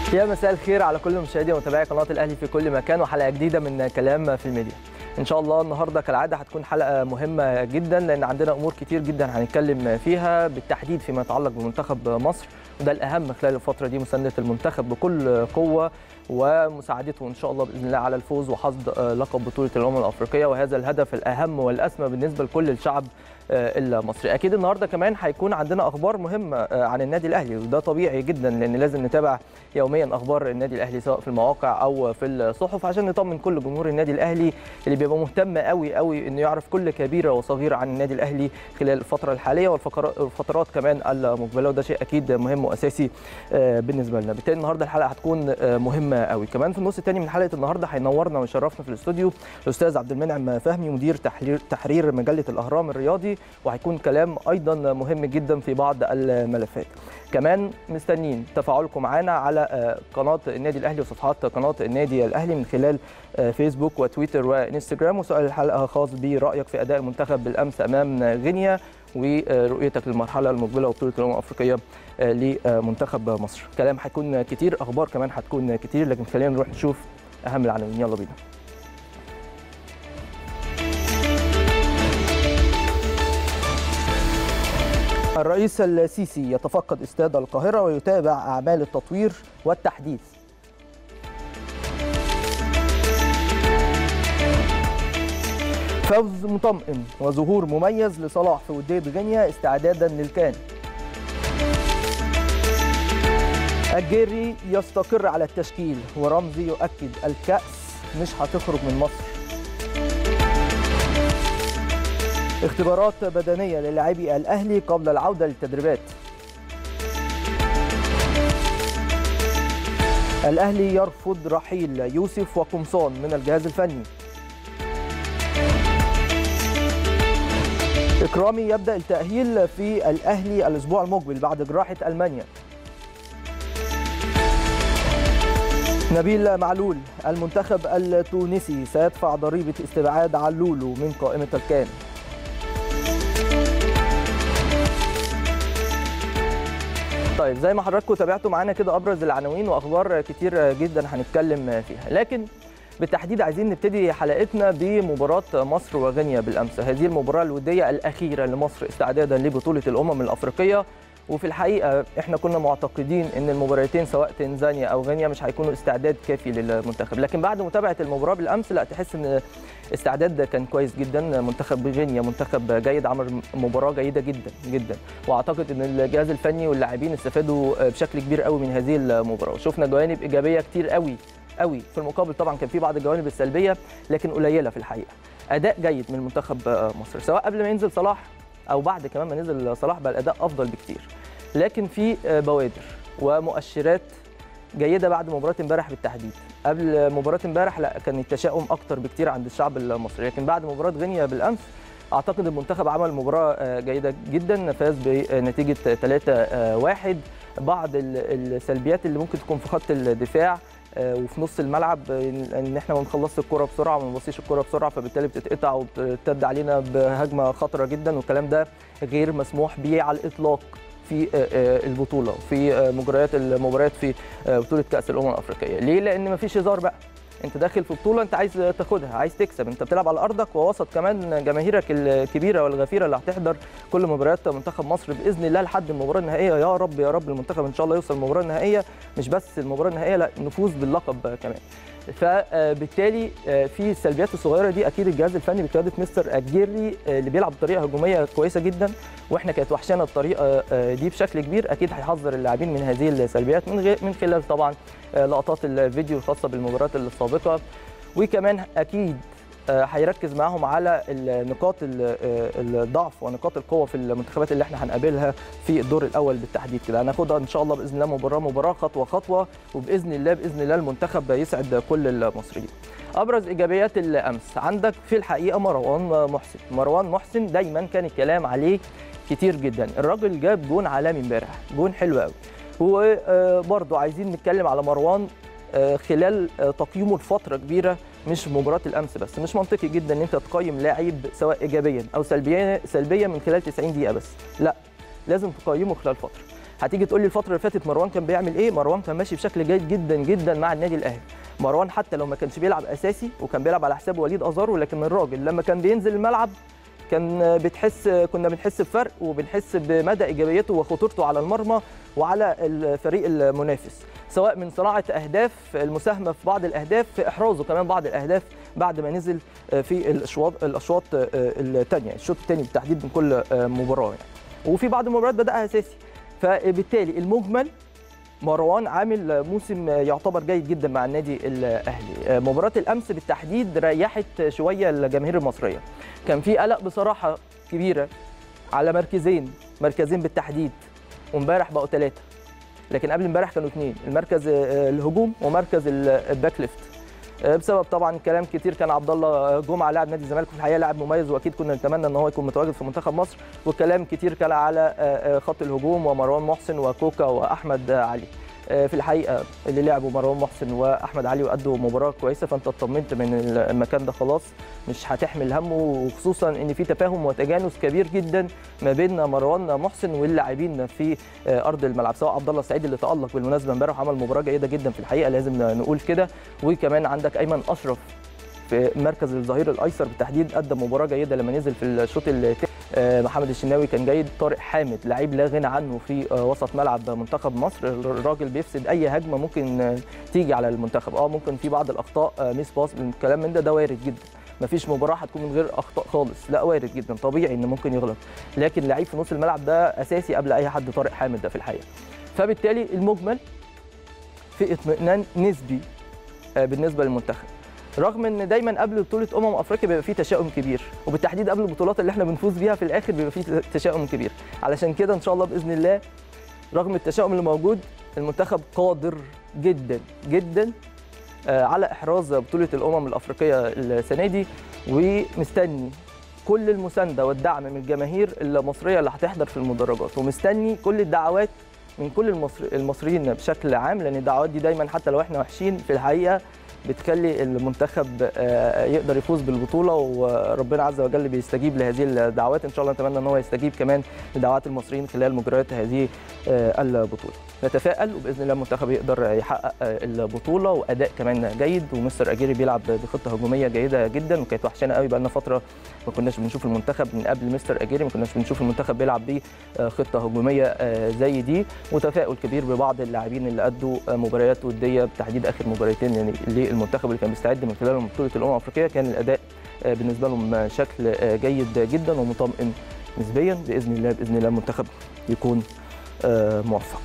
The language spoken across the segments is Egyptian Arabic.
يا مساء الخير على كل مشاهدي ومتابعي قناه الاهلي في كل مكان وحلقه جديده من كلام في الميديا ان شاء الله النهارده كالعاده هتكون حلقه مهمه جدا لان عندنا امور كتير جدا هنتكلم فيها بالتحديد فيما يتعلق بمنتخب مصر وده الاهم خلال الفتره دي مسانده المنتخب بكل قوه ومساعدته ان شاء الله باذن الله على الفوز وحصد لقب بطوله الامم الافريقيه وهذا الهدف الاهم والاسمى بالنسبه لكل الشعب المصري اكيد النهارده كمان هيكون عندنا اخبار مهمه عن النادي الاهلي وده طبيعي جدا لان لازم نتابع يوميا اخبار النادي الاهلي سواء في المواقع او في الصحف عشان نطمن كل جمهور النادي الاهلي اللي بيبقى مهتم قوي قوي انه يعرف كل كبيره وصغيره عن النادي الاهلي خلال الفتره الحاليه والفترات كمان المقبله وده شيء اكيد مهم واساسي بالنسبه لنا بالتالي النهارده الحلقه هتكون مهمه قوي كمان في النص الثاني من حلقه النهارده هينورنا ويشرفنا في الاستوديو الاستاذ عبد المنعم فهمي مدير تحرير تحرير مجله الاهرام الرياضي وهيكون كلام ايضا مهم جدا في بعض الملفات كمان مستنيين تفاعلكم معنا على قناه النادي الاهلي وصفحات قناه النادي الاهلي من خلال فيسبوك وتويتر وانستجرام وسؤال الحلقه خاص برايك في اداء المنتخب بالامس امام غينيا ورؤيتك للمرحله المقبله وبطوله الامم الافريقيه لمنتخب مصر كلام هيكون كتير اخبار كمان هتكون كتير لكن خلينا نروح نشوف اهم العناوين يلا بينا الرئيس السيسي يتفقد استاد القاهرة ويتابع أعمال التطوير والتحديث فوز مطمئن وظهور مميز لصلاح في ودية غينيا استعدادا للكان الجيري يستقر على التشكيل ورمزي يؤكد الكأس مش هتخرج من مصر اختبارات بدنية للاعبي الأهلي قبل العودة للتدريبات الأهلي يرفض رحيل يوسف وقمصان من الجهاز الفني إكرامي يبدأ التأهيل في الأهلي الأسبوع المقبل بعد جراحة ألمانيا نبيل معلول المنتخب التونسي سيدفع ضريبة استبعاد علولو من قائمة الكان طيب زي ما حضراتكم تابعتوا معانا كده ابرز العناوين واخبار كتير جدا هنتكلم فيها لكن بالتحديد عايزين نبتدي حلقتنا بمباراه مصر وغينيا بالامس هذه المباراه الوديه الاخيره لمصر استعدادا لبطوله الامم الافريقيه وفي الحقيقه احنا كنا معتقدين ان المباراتين سواء تنزانيا او غينيا مش هيكونوا استعداد كافي للمنتخب لكن بعد متابعه المباراه بالامس لا تحس ان استعداد كان كويس جدا منتخب غينيا منتخب جيد عمل مباراه جيده جدا جدا واعتقد ان الجهاز الفني واللاعبين استفادوا بشكل كبير قوي من هذه المباراه وشفنا جوانب ايجابيه كتير قوي قوي في المقابل طبعا كان في بعض الجوانب السلبيه لكن قليله في الحقيقه اداء جيد من منتخب مصر سواء قبل ما ينزل صلاح او بعد كمان ما نزل صلاح بقى الاداء افضل بكتير لكن في بوادر ومؤشرات جيده بعد مباراه امبارح بالتحديد قبل مباراه امبارح لا كان التشاؤم اكتر بكتير عند الشعب المصري لكن بعد مباراه غينيا بالامس اعتقد المنتخب عمل مباراه جيده جدا فاز بنتيجه 3-1 بعض السلبيات اللي ممكن تكون في خط الدفاع وفي نص الملعب ان احنا ما بنخلصش الكره بسرعه وما بنبصيش الكره بسرعه فبالتالي بتتقطع وبترتد علينا بهجمه خطره جدا والكلام ده غير مسموح به على الاطلاق في البطوله في مجريات المباريات في بطوله كاس الامم الافريقيه ليه لان مفيش هزار بقى انت داخل في بطوله انت عايز تاخدها عايز تكسب انت بتلعب على ارضك ووسط كمان جماهيرك الكبيره والغفيره اللي هتحضر كل مباريات منتخب مصر باذن الله لحد المباراه النهائيه يا رب يا رب المنتخب ان شاء الله يوصل المباراه النهائيه مش بس المباراه النهائيه لا نفوز باللقب كمان فبالتالي في السلبيات الصغيره دي اكيد الجهاز الفني بقياده مستر اجيري اللي بيلعب بطريقه هجوميه كويسه جدا واحنا كانت وحشانا الطريقه دي بشكل كبير اكيد هيحذر اللاعبين من هذه السلبيات من غير من خلال طبعا لقطات الفيديو الخاصه بالمباريات السابقه وكمان اكيد هيركز معاهم على نقاط الضعف ونقاط القوه في المنتخبات اللي احنا هنقابلها في الدور الاول بالتحديد كده هناخدها ان شاء الله باذن الله مباراه مباراه خطوه خطوه وباذن الله باذن الله المنتخب يسعد كل المصريين ابرز ايجابيات الامس عندك في الحقيقه مروان محسن مروان محسن دايما كان الكلام عليه كتير جدا الراجل جاب جون عالمي امبارح جون حلو قوي وبرضه عايزين نتكلم على مروان خلال تقييمه لفتره كبيره مش في مباراه الامس بس مش منطقي جدا ان انت تقيم لاعب سواء ايجابيا او سلبيا سلبيا من خلال 90 دقيقه بس لا لازم تقيمه خلال فتره هتيجي تقول لي الفتره اللي فاتت مروان كان بيعمل ايه مروان كان ماشي بشكل جيد جدا جدا مع النادي الاهلي مروان حتى لو ما كانش بيلعب اساسي وكان بيلعب على حساب وليد ازارو لكن الراجل لما كان بينزل الملعب كان بتحس كنا بنحس بفرق وبنحس بمدى ايجابيته وخطورته على المرمى وعلى الفريق المنافس سواء من صناعه اهداف المساهمه في بعض الاهداف في احرازه كمان بعض الاهداف بعد ما نزل في الاشواط الاشواط الثانيه الشوط الثاني بالتحديد من كل مباراه يعني. وفي بعض المباريات بداها اساسي فبالتالي المجمل مروان عامل موسم يعتبر جيد جدا مع النادي الاهلي مباراه الامس بالتحديد ريحت شويه الجماهير المصريه كان في قلق بصراحه كبيره على مركزين مركزين بالتحديد وامبارح بقوا ثلاثه لكن قبل امبارح كانوا اثنين المركز الهجوم ومركز الباك ليفت بسبب طبعا كلام كتير كان عبد الله جمعه لاعب نادي الزمالك في الحقيقه لاعب مميز واكيد كنا نتمنى ان هو يكون متواجد في منتخب مصر والكلام كتير كان على خط الهجوم ومروان محسن وكوكا واحمد علي في الحقيقه اللي لعبوا مروان محسن واحمد علي وادوا مباراه كويسه فانت اطمنت من المكان ده خلاص مش هتحمل همه وخصوصا ان في تفاهم وتجانس كبير جدا ما بين مروان محسن واللاعبين في ارض الملعب سواء عبد الله السعيد اللي تالق بالمناسبه امبارح وعمل مباراه جيده جدا في الحقيقه لازم نقول كده وكمان عندك ايمن اشرف في مركز الظهير الايسر بالتحديد قدم مباراه جيده لما نزل في الشوط الثاني محمد الشناوي كان جيد طارق حامد لعيب لا غنى عنه في وسط ملعب منتخب مصر الراجل بيفسد اي هجمه ممكن تيجي على المنتخب اه ممكن في بعض الاخطاء ميس باس الكلام من ده ده وارد جدا مفيش مباراه هتكون من غير اخطاء خالص لا وارد جدا طبيعي ان ممكن يغلط لكن لعيب في نص الملعب ده اساسي قبل اي حد طارق حامد ده في الحقيقه فبالتالي المجمل في اطمئنان نسبي بالنسبه للمنتخب رغم ان دايما قبل بطوله امم افريقيا بيبقى فيه تشاؤم كبير وبالتحديد قبل البطولات اللي احنا بنفوز بيها في الاخر بيبقى فيه تشاؤم كبير علشان كده ان شاء الله باذن الله رغم التشاؤم اللي موجود المنتخب قادر جدا جدا على احراز بطوله الامم الافريقيه السنه دي ومستني كل المسانده والدعم من الجماهير المصريه اللي هتحضر في المدرجات ومستني كل الدعوات من كل المصري المصريين بشكل عام لان الدعوات دي دايما حتى لو احنا وحشين في الحقيقه بتخلي المنتخب يقدر يفوز بالبطوله وربنا عز وجل بيستجيب لهذه الدعوات ان شاء الله نتمنى ان هو يستجيب كمان لدعوات المصريين خلال مجريات هذه البطوله نتفائل وباذن الله المنتخب يقدر يحقق البطوله واداء كمان جيد ومستر اجيري بيلعب بخطه هجوميه جيده جدا وكانت وحشانه قوي بقى لنا فتره ما كناش بنشوف المنتخب من قبل مستر اجيري ما كناش بنشوف المنتخب بيلعب بخطه هجوميه زي دي وتفاؤل كبير ببعض اللاعبين اللي ادوا مباريات وديه بالتحديد اخر مباراتين يعني للمنتخب اللي كان بيستعد من خلال بطوله الامم الافريقيه كان الاداء بالنسبه لهم شكل جيد جدا ومطمئن نسبيا باذن الله باذن الله المنتخب يكون موفق.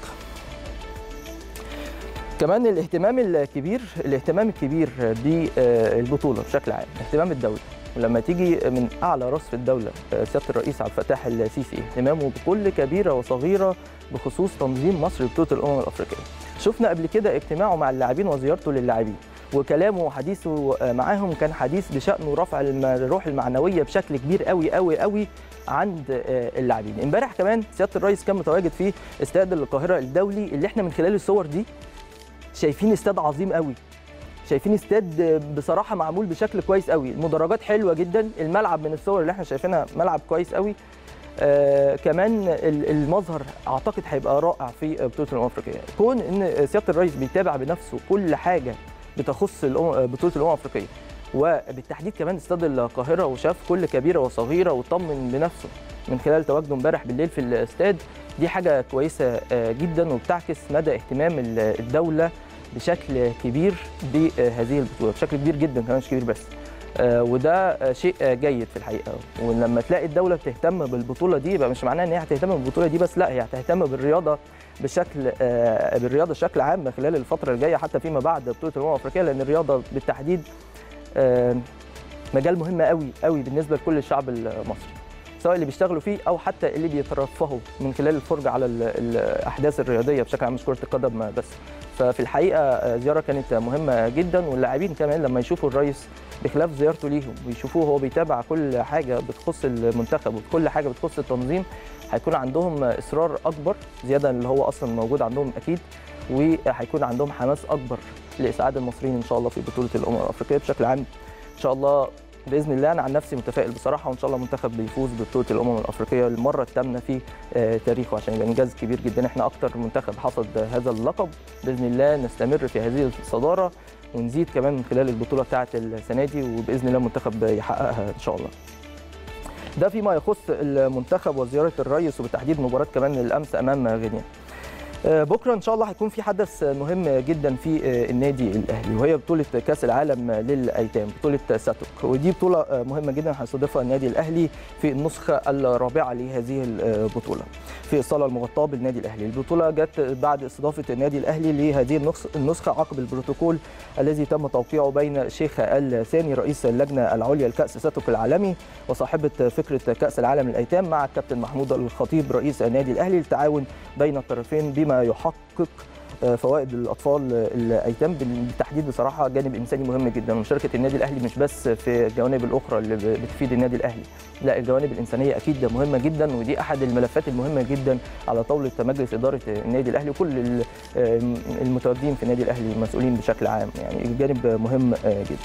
كمان الاهتمام الكبير الاهتمام الكبير بالبطوله بشكل عام اهتمام الدوله ولما تيجي من اعلى راس في الدوله سياده الرئيس عبد الفتاح السيسي اهتمامه بكل كبيره وصغيره بخصوص تنظيم مصر لبطوله الامم الافريقيه شفنا قبل كده اجتماعه مع اللاعبين وزيارته للاعبين وكلامه وحديثه معاهم كان حديث بشانه رفع الروح المعنويه بشكل كبير قوي قوي قوي عند اللاعبين امبارح كمان سياده الرئيس كان متواجد في استاد القاهره الدولي اللي احنا من خلال الصور دي شايفين استاد عظيم قوي شايفين استاد بصراحه معمول بشكل كويس قوي المدرجات حلوه جدا الملعب من الصور اللي احنا شايفينها ملعب كويس قوي آه كمان المظهر اعتقد هيبقى رائع في بطوله الامم الافريقيه كون ان سياده الرئيس بيتابع بنفسه كل حاجه بتخص بطوله الامم الافريقيه وبالتحديد كمان استاد القاهره وشاف كل كبيره وصغيره وطمن بنفسه من خلال تواجده امبارح بالليل في الاستاد دي حاجه كويسه جدا وبتعكس مدى اهتمام الدوله بشكل كبير بهذه البطوله بشكل كبير جدا كمان مش كبير بس وده شيء جيد في الحقيقه ولما تلاقي الدوله بتهتم بالبطوله دي يبقى مش معناه ان هي هتهتم بالبطوله دي بس لا هي هتهتم بالرياضه بشكل بالرياضه بشكل عام خلال الفتره الجايه حتى فيما بعد بطوله الامم الافريقيه لان الرياضه بالتحديد مجال مهم قوي قوي بالنسبه لكل الشعب المصري سواء اللي بيشتغلوا فيه او حتى اللي بيترفهوا من خلال الفرجه على الاحداث الرياضيه بشكل عام مش كره القدم بس ففي الحقيقه زياره كانت مهمه جدا واللاعبين كمان لما يشوفوا الرئيس بخلاف زيارته ليهم ويشوفوه هو بيتابع كل حاجه بتخص المنتخب وكل حاجه بتخص التنظيم هيكون عندهم اصرار اكبر زياده اللي هو اصلا موجود عندهم اكيد وهيكون عندهم حماس اكبر لاسعاد المصريين ان شاء الله في بطوله الامم الافريقيه بشكل عام ان شاء الله باذن الله انا عن نفسي متفائل بصراحه وان شاء الله المنتخب بيفوز ببطوله الامم الافريقيه المره الثامنه في آه، تاريخه عشان يبقى انجاز كبير جدا احنا اكتر منتخب حصد هذا اللقب باذن الله نستمر في هذه الصداره ونزيد كمان من خلال البطوله بتاعه السنه دي وباذن الله المنتخب يحققها ان شاء الله ده فيما يخص المنتخب وزياره الرئيس وبالتحديد مباراه كمان الامس امام غينيا آه، بكره ان شاء الله هيكون في حدث مهم جدا في آه، النادي الاهلي وهي بطوله كاس العالم للايتام بطوله ساتوك ودي بطوله آه، مهمه جدا هيستضيفها النادي الاهلي في النسخه الرابعه لهذه البطوله في الصاله المغطاه بالنادي الاهلي البطوله جت بعد استضافه النادي الاهلي لهذه النسخ- النسخه عقب البروتوكول الذي تم توقيعه بين شيخ الثاني رئيس اللجنه العليا لكاس ساتوك العالمي وصاحبه فكره كاس العالم للايتام مع الكابتن محمود الخطيب رئيس النادي الاهلي للتعاون بين الطرفين بما يحقق آه، فوائد الاطفال آه، الايتام بالتحديد بصراحه جانب انساني مهم جدا ومشاركه النادي الاهلي مش بس في الجوانب الاخرى اللي ب- بتفيد النادي الاهلي لا الجوانب الانسانيه اكيد مهمه جدا ودي احد الملفات المهمه جدا على طاوله مجلس اداره النادي الاهلي وكل ال- آه، المتواجدين في النادي الاهلي المسؤولين بشكل عام يعني الجانب مهم آه، جدا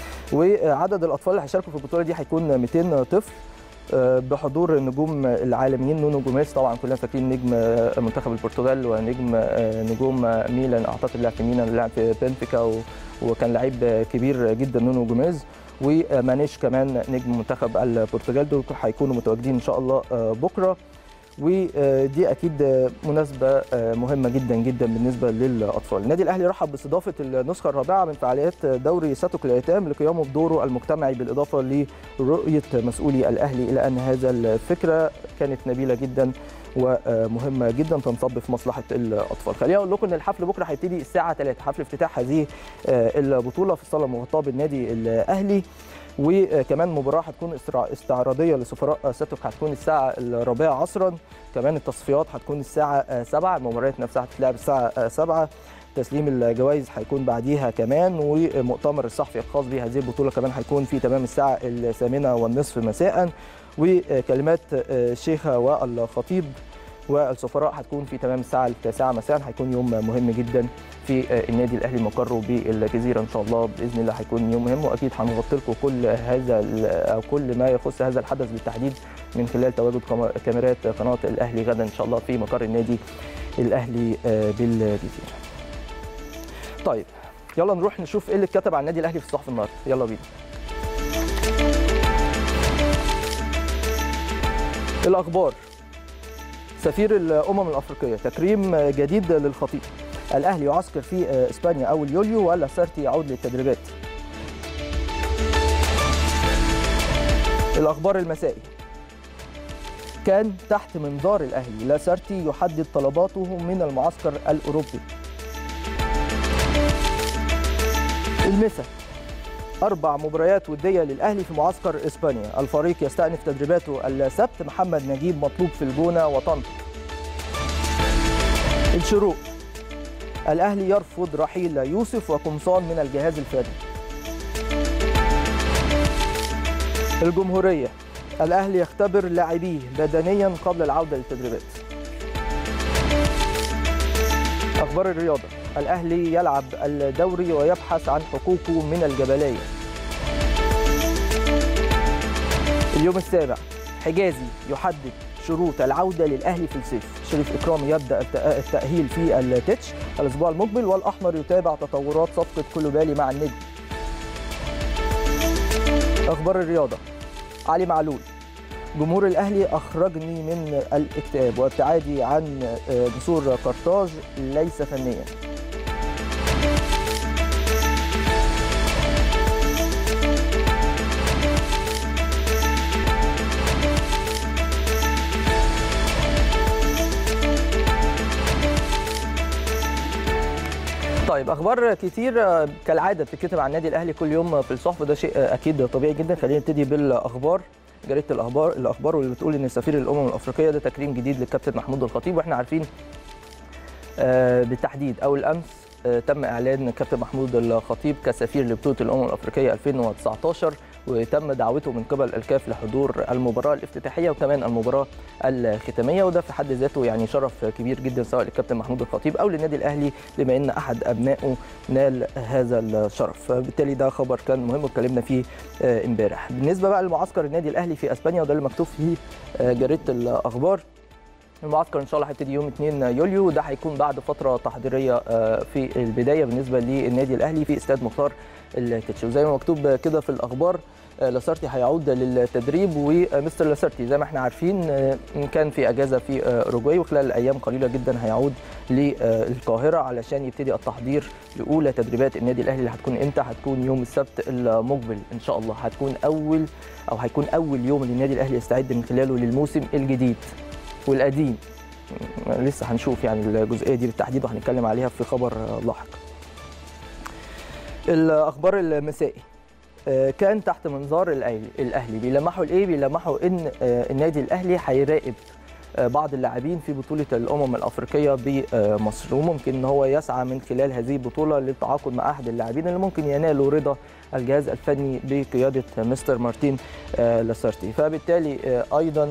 وعدد الاطفال اللي هيشاركوا في البطوله دي هيكون 200 طفل آه، بحضور النجوم العالميين نونو جوميز طبعا كلنا فاكرين نجم آه، منتخب البرتغال ونجم آه، نجوم آه، ميلان اعتقد لعب في ميلان لعب في بنفيكا و- وكان لعيب آه، كبير جدا نونو جوميز ومانيش كمان نجم منتخب البرتغال دول هيكونوا متواجدين ان شاء الله آه، بكره ودي اكيد آه، مناسبه آه، مهمه جدا جدا بالنسبه للاطفال النادي الاهلي رحب باستضافه النسخه الرابعه من فعاليات دوري ساتوك للايتام لقيامه بدوره المجتمعي بالاضافه لرؤيه مسؤولي الاهلي الى ان هذا الفكره كانت نبيله جدا ومهمه جدا تنصب في مصلحه الاطفال خليني اقول لكم ان الحفل بكره هيبتدي الساعه 3 حفل افتتاح هذه آه، البطوله في الصاله المغطاه بالنادي الاهلي وكمان مباراه هتكون استرا- استعراضيه لسفراء ساتوك هتكون الساعه الرابعه عصرا كمان التصفيات هتكون الساعه 7 المباريات نفسها هتتلعب الساعه 7 تسليم الجوائز هيكون بعديها كمان ومؤتمر الصحفي الخاص بهذه البطوله كمان هيكون في تمام الساعه الثامنه والنصف مساء وكلمات الشيخه والخطيب والسفراء هتكون في تمام الساعه التاسعه مساء هيكون يوم مهم جدا في النادي الاهلي مقره بالجزيره ان شاء الله باذن الله هيكون يوم مهم واكيد هنغطي لكم كل هذا ال- او كل ما يخص هذا الحدث بالتحديد من خلال تواجد كما- كاميرات قناه الاهلي غدا ان شاء الله في مقر النادي الاهلي آه، بالجزيره. طيب يلا نروح نشوف ايه اللي اتكتب عن النادي الاهلي في الصحف النهارده يلا بينا. الاخبار سفير الامم الافريقيه تكريم جديد للخطيب الاهلي يعسكر في اسبانيا اول يوليو ولا سارتي يعود للتدريبات الاخبار المسائي كان تحت منظار الاهلي لاسارتي يحدد طلباته من المعسكر الاوروبي المسا أربع مباريات ودية للأهلي في معسكر إسبانيا الفريق يستأنف تدريباته السبت محمد نجيب مطلوب في الجونة وطنطا الشروق الأهلي يرفض رحيل يوسف وقمصان من الجهاز الفني الجمهورية الأهلي يختبر لاعبيه بدنيا قبل العودة للتدريبات أخبار الرياضة الأهلي يلعب الدوري ويبحث عن حقوقه من الجبلية اليوم السابع حجازي يحدد شروط العودة للأهلي في الصيف شريف إكرامي يبدأ الت- التأهيل في التتش الأسبوع المقبل والأحمر يتابع تطورات صفقة كولوبالي مع النجم أخبار الرياضة علي معلول جمهور الأهلي أخرجني من الاكتئاب وابتعادي عن آه، جسور قرطاج ليس فنيا طيب اخبار كتير آه، كالعاده بتتكتب عن النادي الاهلي كل يوم في الصحف ده شيء آه، اكيد طبيعي جدا خلينا نبتدي بالاخبار جريده الاخبار الاخبار واللي بتقول ان سفير الامم الافريقيه ده تكريم جديد للكابتن محمود الخطيب واحنا عارفين آه، بالتحديد اول امس تم اعلان كابتن محمود الخطيب كسفير لبطوله الامم الافريقيه 2019 وتم دعوته من قبل الكاف لحضور المباراه الافتتاحيه وكمان المباراه الختاميه وده في حد ذاته يعني شرف كبير جدا سواء للكابتن محمود الخطيب او للنادي الاهلي بما ان احد ابنائه نال هذا الشرف فبالتالي ده خبر كان مهم واتكلمنا فيه امبارح بالنسبه بقى لمعسكر النادي الاهلي في اسبانيا وده اللي مكتوب فيه جريده الاخبار المعسكر ان شاء الله هيبتدي يوم 2 يوليو وده هيكون بعد فتره تحضيريه في البدايه بالنسبه للنادي الاهلي في استاد مختار التتش وزي ما مكتوب كده في الاخبار لاسارتي هيعود للتدريب ومستر لاسارتي زي ما احنا عارفين كان في اجازه في اوروجواي وخلال ايام قليله جدا هيعود للقاهره علشان يبتدي التحضير لاولى تدريبات النادي الاهلي اللي هتكون امتى هتكون يوم السبت المقبل ان شاء الله هتكون اول او هيكون اول يوم للنادي الاهلي يستعد من خلاله للموسم الجديد والقديم لسه هنشوف يعني الجزئيه دي بالتحديد وهنتكلم عليها في خبر لاحق الاخبار المسائي كان تحت منظار الاهلي بيلمحوا لايه بيلمحوا ان النادي الاهلي هيراقب بعض اللاعبين في بطوله الامم الافريقيه بمصر وممكن ان هو يسعى من خلال هذه البطوله للتعاقد مع احد اللاعبين اللي ممكن ينالوا رضا الجهاز الفني بقياده مستر مارتين لاسارتي فبالتالي ايضا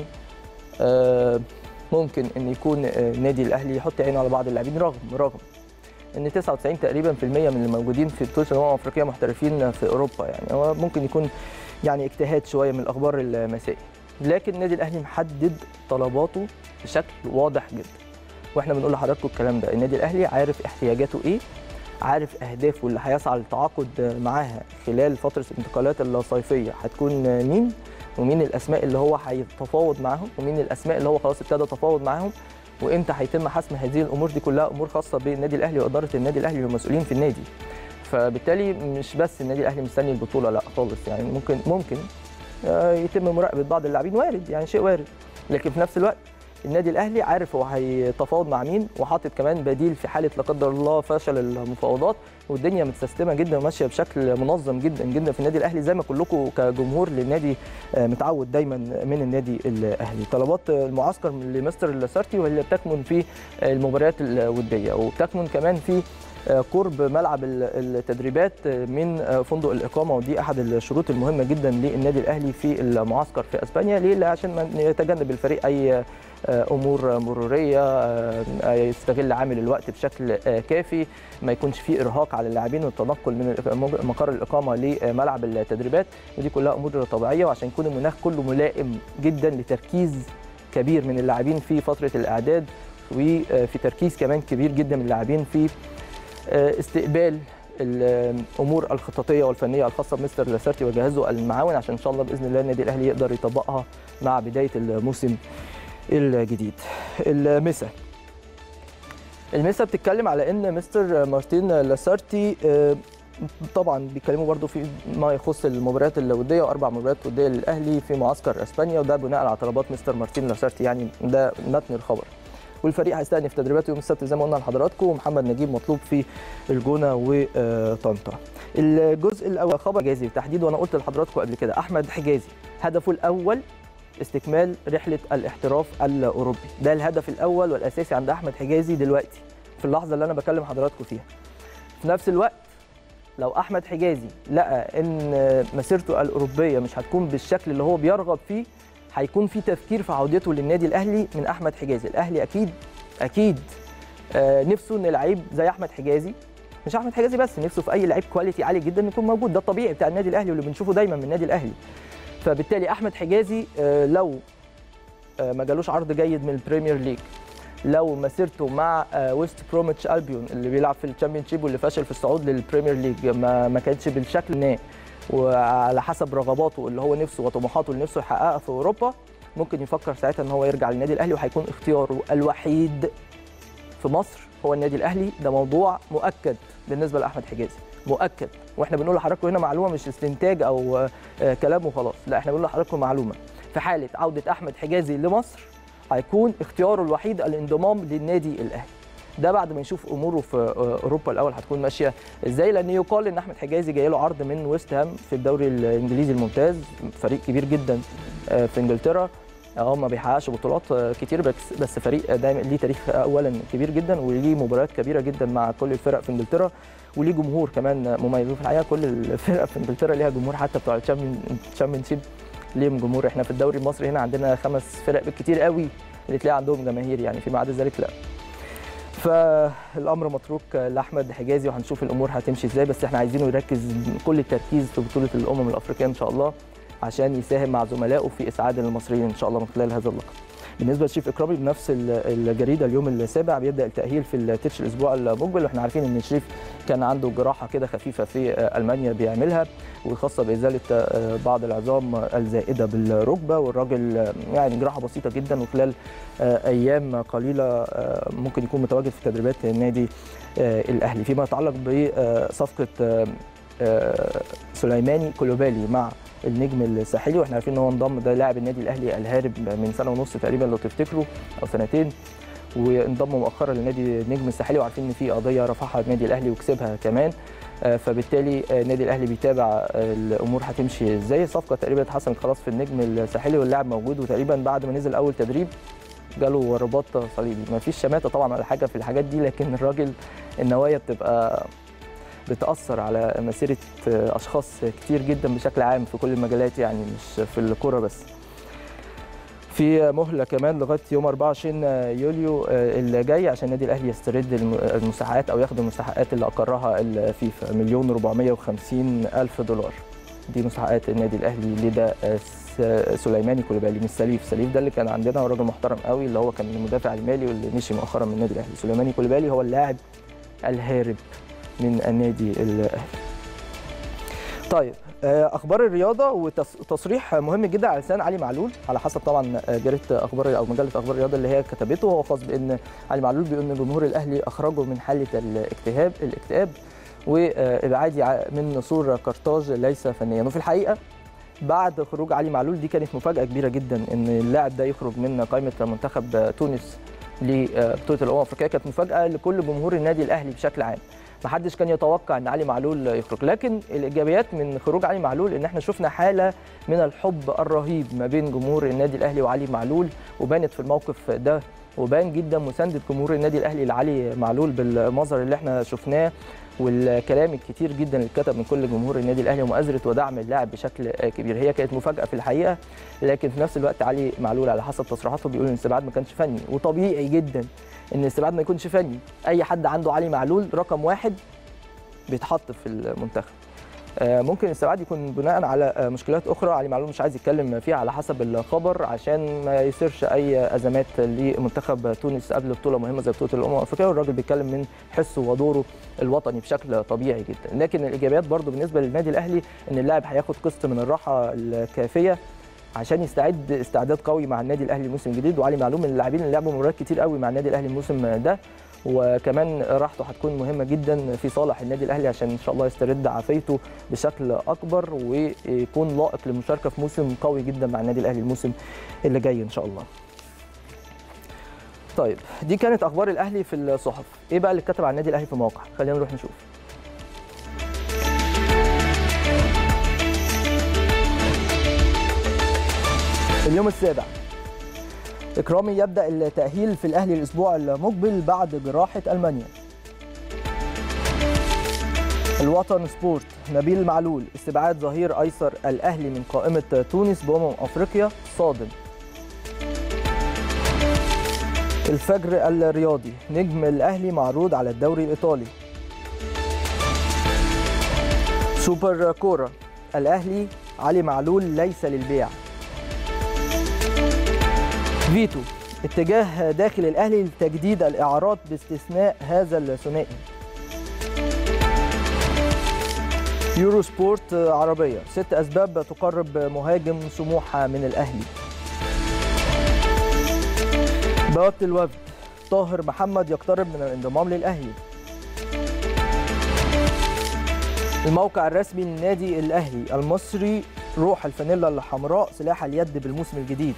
ممكن ان يكون النادي الاهلي يحط عينه على بعض اللاعبين رغم رغم ان 99 تقريبا في المية من الموجودين في بطوله الامم الافريقيه محترفين في اوروبا يعني هو ممكن يكون يعني اجتهاد شويه من الاخبار المسائي لكن النادي الاهلي محدد طلباته بشكل واضح جدا واحنا بنقول لحضراتكم الكلام ده النادي الاهلي عارف احتياجاته ايه عارف اهدافه اللي هيسعى للتعاقد معاها خلال فتره الانتقالات الصيفيه هتكون مين ومين الاسماء اللي هو هيتفاوض معاهم ومين الاسماء اللي هو خلاص ابتدى يتفاوض معاهم وامتى هيتم حسم هذه الامور دي كلها امور خاصه بالنادي الاهلي واداره النادي الاهلي والمسؤولين في النادي فبالتالي مش بس النادي الاهلي مستني البطوله لا خالص يعني ممكن ممكن يتم مراقبه بعض اللاعبين وارد يعني شيء وارد لكن في نفس الوقت النادي الاهلي عارف هو هيتفاوض مع مين وحاطط كمان بديل في حاله لا قدر الله فشل المفاوضات والدنيا متسيستمه جدا وماشيه بشكل منظم جدا جدا في النادي الاهلي زي ما كلكم كجمهور للنادي متعود دايما من النادي الاهلي طلبات المعسكر لمستر لاسارتي واللي بتكمن في المباريات الوديه وبتكمن كمان في قرب ملعب التدريبات من فندق الاقامه ودي احد الشروط المهمه جدا للنادي الاهلي في المعسكر في اسبانيا ليه عشان يتجنب الفريق اي امور مروريه يستغل عامل الوقت بشكل كافي ما يكونش فيه ارهاق على اللاعبين والتنقل من مقر الاقامه لملعب التدريبات ودي كلها امور طبيعيه وعشان يكون المناخ كله ملائم جدا لتركيز كبير من اللاعبين في فتره الاعداد وفي تركيز كمان كبير جدا من اللاعبين في استقبال الامور الخططيه والفنيه الخاصه بمستر لاسارتي وجهازه المعاون عشان ان شاء الله باذن الله النادي الاهلي يقدر يطبقها مع بدايه الموسم الجديد المسا المسا بتتكلم على ان مستر مارتين لاسارتي طبعا بيتكلموا برضو في ما يخص المباريات الوديه واربع مباريات وديه للاهلي في معسكر اسبانيا وده بناء على طلبات مستر مارتين لاسارتي يعني ده متن الخبر والفريق هيستأنف تدريباته يوم السبت زي ما قلنا لحضراتكم ومحمد نجيب مطلوب في الجونه وطنطا. الجزء الاول خبر حجازي بالتحديد وانا قلت لحضراتكم قبل كده احمد حجازي هدفه الاول استكمال رحله الاحتراف الاوروبي ده الهدف الاول والاساسي عند احمد حجازي دلوقتي في اللحظه اللي انا بكلم حضراتكم فيها في نفس الوقت لو احمد حجازي لقى ان مسيرته الاوروبيه مش هتكون بالشكل اللي هو بيرغب فيه هيكون في تفكير في عودته للنادي الاهلي من احمد حجازي الاهلي اكيد اكيد آه نفسه ان لعيب زي احمد حجازي مش احمد حجازي بس نفسه في اي لعيب كواليتي عالي جدا يكون موجود ده الطبيعي بتاع النادي الاهلي واللي بنشوفه دايما من النادي الاهلي فبالتالي احمد حجازي آه لو آه ما جالوش عرض جيد من البريمير ليج لو مسيرته مع ويست بروميتش البيون اللي بيلعب في الشامبيونشيب واللي فشل في الصعود للبريمير ليج ما, ما كانتش بالشكل ده وعلى حسب رغباته اللي هو نفسه وطموحاته اللي نفسه يحققها في اوروبا ممكن يفكر ساعتها ان هو يرجع للنادي الاهلي وهيكون اختياره الوحيد في مصر هو النادي الاهلي ده موضوع مؤكد بالنسبه لاحمد حجازي مؤكد واحنا بنقول لحضراتكم هنا معلومه مش استنتاج او كلام وخلاص لا احنا بنقول لحضراتكم معلومه في حاله عوده احمد حجازي لمصر هيكون اختياره الوحيد الانضمام للنادي الاهلي ده بعد ما يشوف اموره في اوروبا الاول هتكون ماشيه ازاي لان يقال ان احمد حجازي جاي له عرض من ويست هام في الدوري الانجليزي الممتاز فريق كبير جدا في انجلترا اه ما بيحققش بطولات كتير بس بس فريق دايما ليه تاريخ اولا كبير جدا وليه مباريات كبيره جدا مع كل الفرق في انجلترا وليه جمهور كمان مميز وفي الحقيقه كل الفرق في انجلترا ليها جمهور حتى بتوع الشامبيونشيب ليهم جمهور احنا في الدوري المصري هنا عندنا خمس فرق بالكتير قوي اللي تلاقي عندهم جماهير يعني فيما عدا ذلك لا فالامر متروك لاحمد حجازي وهنشوف الامور هتمشي ازاي بس احنا عايزينه يركز كل التركيز في بطوله الامم الافريقيه ان شاء الله عشان يساهم مع زملائه في اسعاد المصريين ان شاء الله من خلال هذا اللقب. بالنسبه لشريف اكرامي بنفس الجريده اليوم السابع بيبدا التاهيل في التتش الاسبوع المقبل واحنا عارفين ان شريف كان عنده جراحه كده خفيفه في المانيا بيعملها وخاصه بازاله بعض العظام الزائده بالركبه والراجل يعني جراحه بسيطه جدا وخلال ايام قليله ممكن يكون متواجد في تدريبات النادي الاهلي فيما يتعلق بصفقه سليماني كولوبالي مع النجم الساحلي واحنا عارفين ان هو انضم ده لاعب النادي الاهلي الهارب من سنه ونص تقريبا لو تفتكروا او سنتين وانضم مؤخرا لنادي النجم الساحلي وعارفين ان في قضيه رفعها النادي الاهلي وكسبها كمان فبالتالي النادي الاهلي بيتابع الامور هتمشي ازاي الصفقه تقريبا اتحسمت خلاص في النجم الساحلي واللاعب موجود وتقريبا بعد ما نزل اول تدريب جاله رباط صليبي ما فيش شماته طبعا ولا حاجه في الحاجات دي لكن الراجل النوايا بتبقى بتاثر على مسيره اشخاص كتير جدا بشكل عام في كل المجالات يعني مش في الكوره بس في مهله كمان لغايه يوم 24 يوليو اللي جاي عشان النادي الاهلي يسترد المستحقات او ياخد المستحقات اللي اقرها الفيفا مليون 450 الف دولار دي مستحقات النادي الاهلي لدى سليماني كوليبالي مش سليف سليف ده اللي كان عندنا راجل محترم قوي اللي هو كان المدافع المالي واللي مشي مؤخرا من النادي الاهلي سليماني كوليبالي هو اللاعب الهارب من النادي الاهلي طيب اخبار الرياضه وتصريح مهم جدا على لسان علي معلول على حسب طبعا جريده اخبار او مجله اخبار الرياضه اللي هي كتبته هو خاص بان علي معلول بيقول ان جمهور الاهلي اخرجه من حاله الاكتئاب الاكتئاب وابعادي من نسور قرطاج ليس فنيا وفي الحقيقه بعد خروج علي معلول دي كانت مفاجاه كبيره جدا ان اللاعب ده يخرج من قائمه منتخب تونس لبطوله الامم الافريقيه كانت مفاجاه لكل جمهور النادي الاهلي بشكل عام ما حدش كان يتوقع ان علي معلول يخرج لكن الايجابيات من خروج علي معلول ان احنا شفنا حاله من الحب الرهيب ما بين جمهور النادي الاهلي وعلي معلول وبانت في الموقف ده وبان جدا مسانده جمهور النادي الاهلي لعلي معلول بالمظهر اللي احنا شفناه والكلام الكتير جدا اللي اتكتب من كل جمهور النادي الاهلي ومؤازره ودعم اللاعب بشكل كبير هي كانت مفاجاه في الحقيقه لكن في نفس الوقت علي معلول على حسب تصريحاته بيقول ان الاستبعاد ما كانش فني وطبيعي جدا ان الاستبعاد ما يكونش فني اي حد عنده علي معلول رقم واحد بيتحط في المنتخب ممكن الاستبعاد يكون بناء على مشكلات اخرى علي معلول مش عايز يتكلم فيها على حسب الخبر عشان ما يصيرش اي ازمات لمنتخب تونس قبل بطوله مهمه زي بطوله الامم الافريقيه والراجل بيتكلم من حسه ودوره الوطني بشكل طبيعي جدا لكن الايجابيات برضو بالنسبه للنادي الاهلي ان اللاعب هياخد قسط من الراحه الكافيه عشان يستعد استعداد قوي مع النادي الاهلي الموسم الجديد وعلي معلوم من اللاعبين اللي لعبوا مباريات كتير قوي مع النادي الاهلي الموسم ده وكمان راحته هتكون مهمه جدا في صالح النادي الاهلي عشان ان شاء الله يسترد عافيته بشكل اكبر ويكون لائق للمشاركه في موسم قوي جدا مع النادي الاهلي الموسم اللي جاي ان شاء الله. طيب دي كانت اخبار الاهلي في الصحف، ايه بقى اللي اتكتب عن النادي الاهلي في المواقع؟ خلينا نروح نشوف. اليوم السابع إكرامي يبدأ التأهيل في الأهلي الأسبوع المقبل بعد جراحة ألمانيا الوطن سبورت نبيل معلول استبعاد ظهير أيسر الأهلي من قائمة تونس بأمم أفريقيا صادم الفجر الرياضي نجم الأهلي معروض على الدوري الإيطالي سوبر كورة الأهلي علي معلول ليس للبيع فيتو اتجاه داخل الاهلي لتجديد الاعارات باستثناء هذا الثنائي يورو سبورت عربيه ست اسباب تقرب مهاجم سموحه من الاهلي بوابه الوفد طاهر محمد يقترب من الانضمام للاهلي الموقع الرسمي للنادي الاهلي المصري روح الفانيلا الحمراء سلاح اليد بالموسم الجديد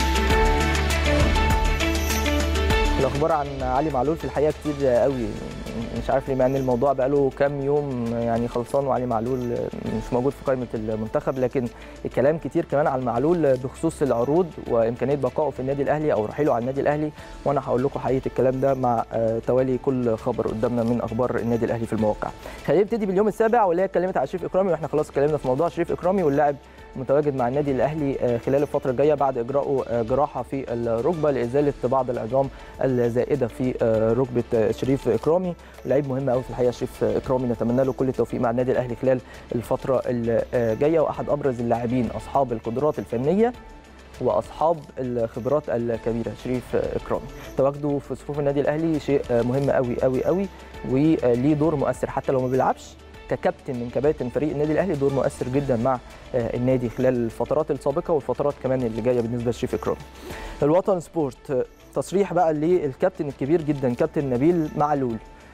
الاخبار عن علي معلول في الحقيقه كتير قوي مش عارف ليه مع ان الموضوع بقاله كام يوم يعني خلصان وعلي معلول مش موجود في قائمه المنتخب لكن الكلام كتير كمان على معلول بخصوص العروض وامكانيه بقائه في النادي الاهلي او رحيله على النادي الاهلي وانا هقول لكم حقيقه الكلام ده مع توالي كل خبر قدامنا من اخبار النادي الاهلي في المواقع. خلينا نبتدي باليوم السابع واللي هي اتكلمت على شريف اكرامي واحنا خلاص اتكلمنا في موضوع شريف اكرامي واللاعب متواجد مع النادي الاهلي خلال الفتره الجايه بعد اجراءه جراحه في الركبه لازاله بعض العظام الزائده في ركبه شريف اكرامي لعيب مهم قوي في الحقيقه شريف اكرامي نتمنى له كل التوفيق مع النادي الاهلي خلال الفتره الجايه واحد ابرز اللاعبين اصحاب القدرات الفنيه واصحاب الخبرات الكبيره شريف اكرامي تواجده في صفوف النادي الاهلي شيء مهم قوي قوي قوي وليه دور مؤثر حتى لو ما بيلعبش ككابتن من كباتن فريق النادي الاهلي دور مؤثر جدا مع النادي خلال الفترات السابقه والفترات كمان اللي جايه بالنسبه لشريف اكرامي. الوطن سبورت تصريح بقى للكابتن الكبير جدا كابتن نبيل معلول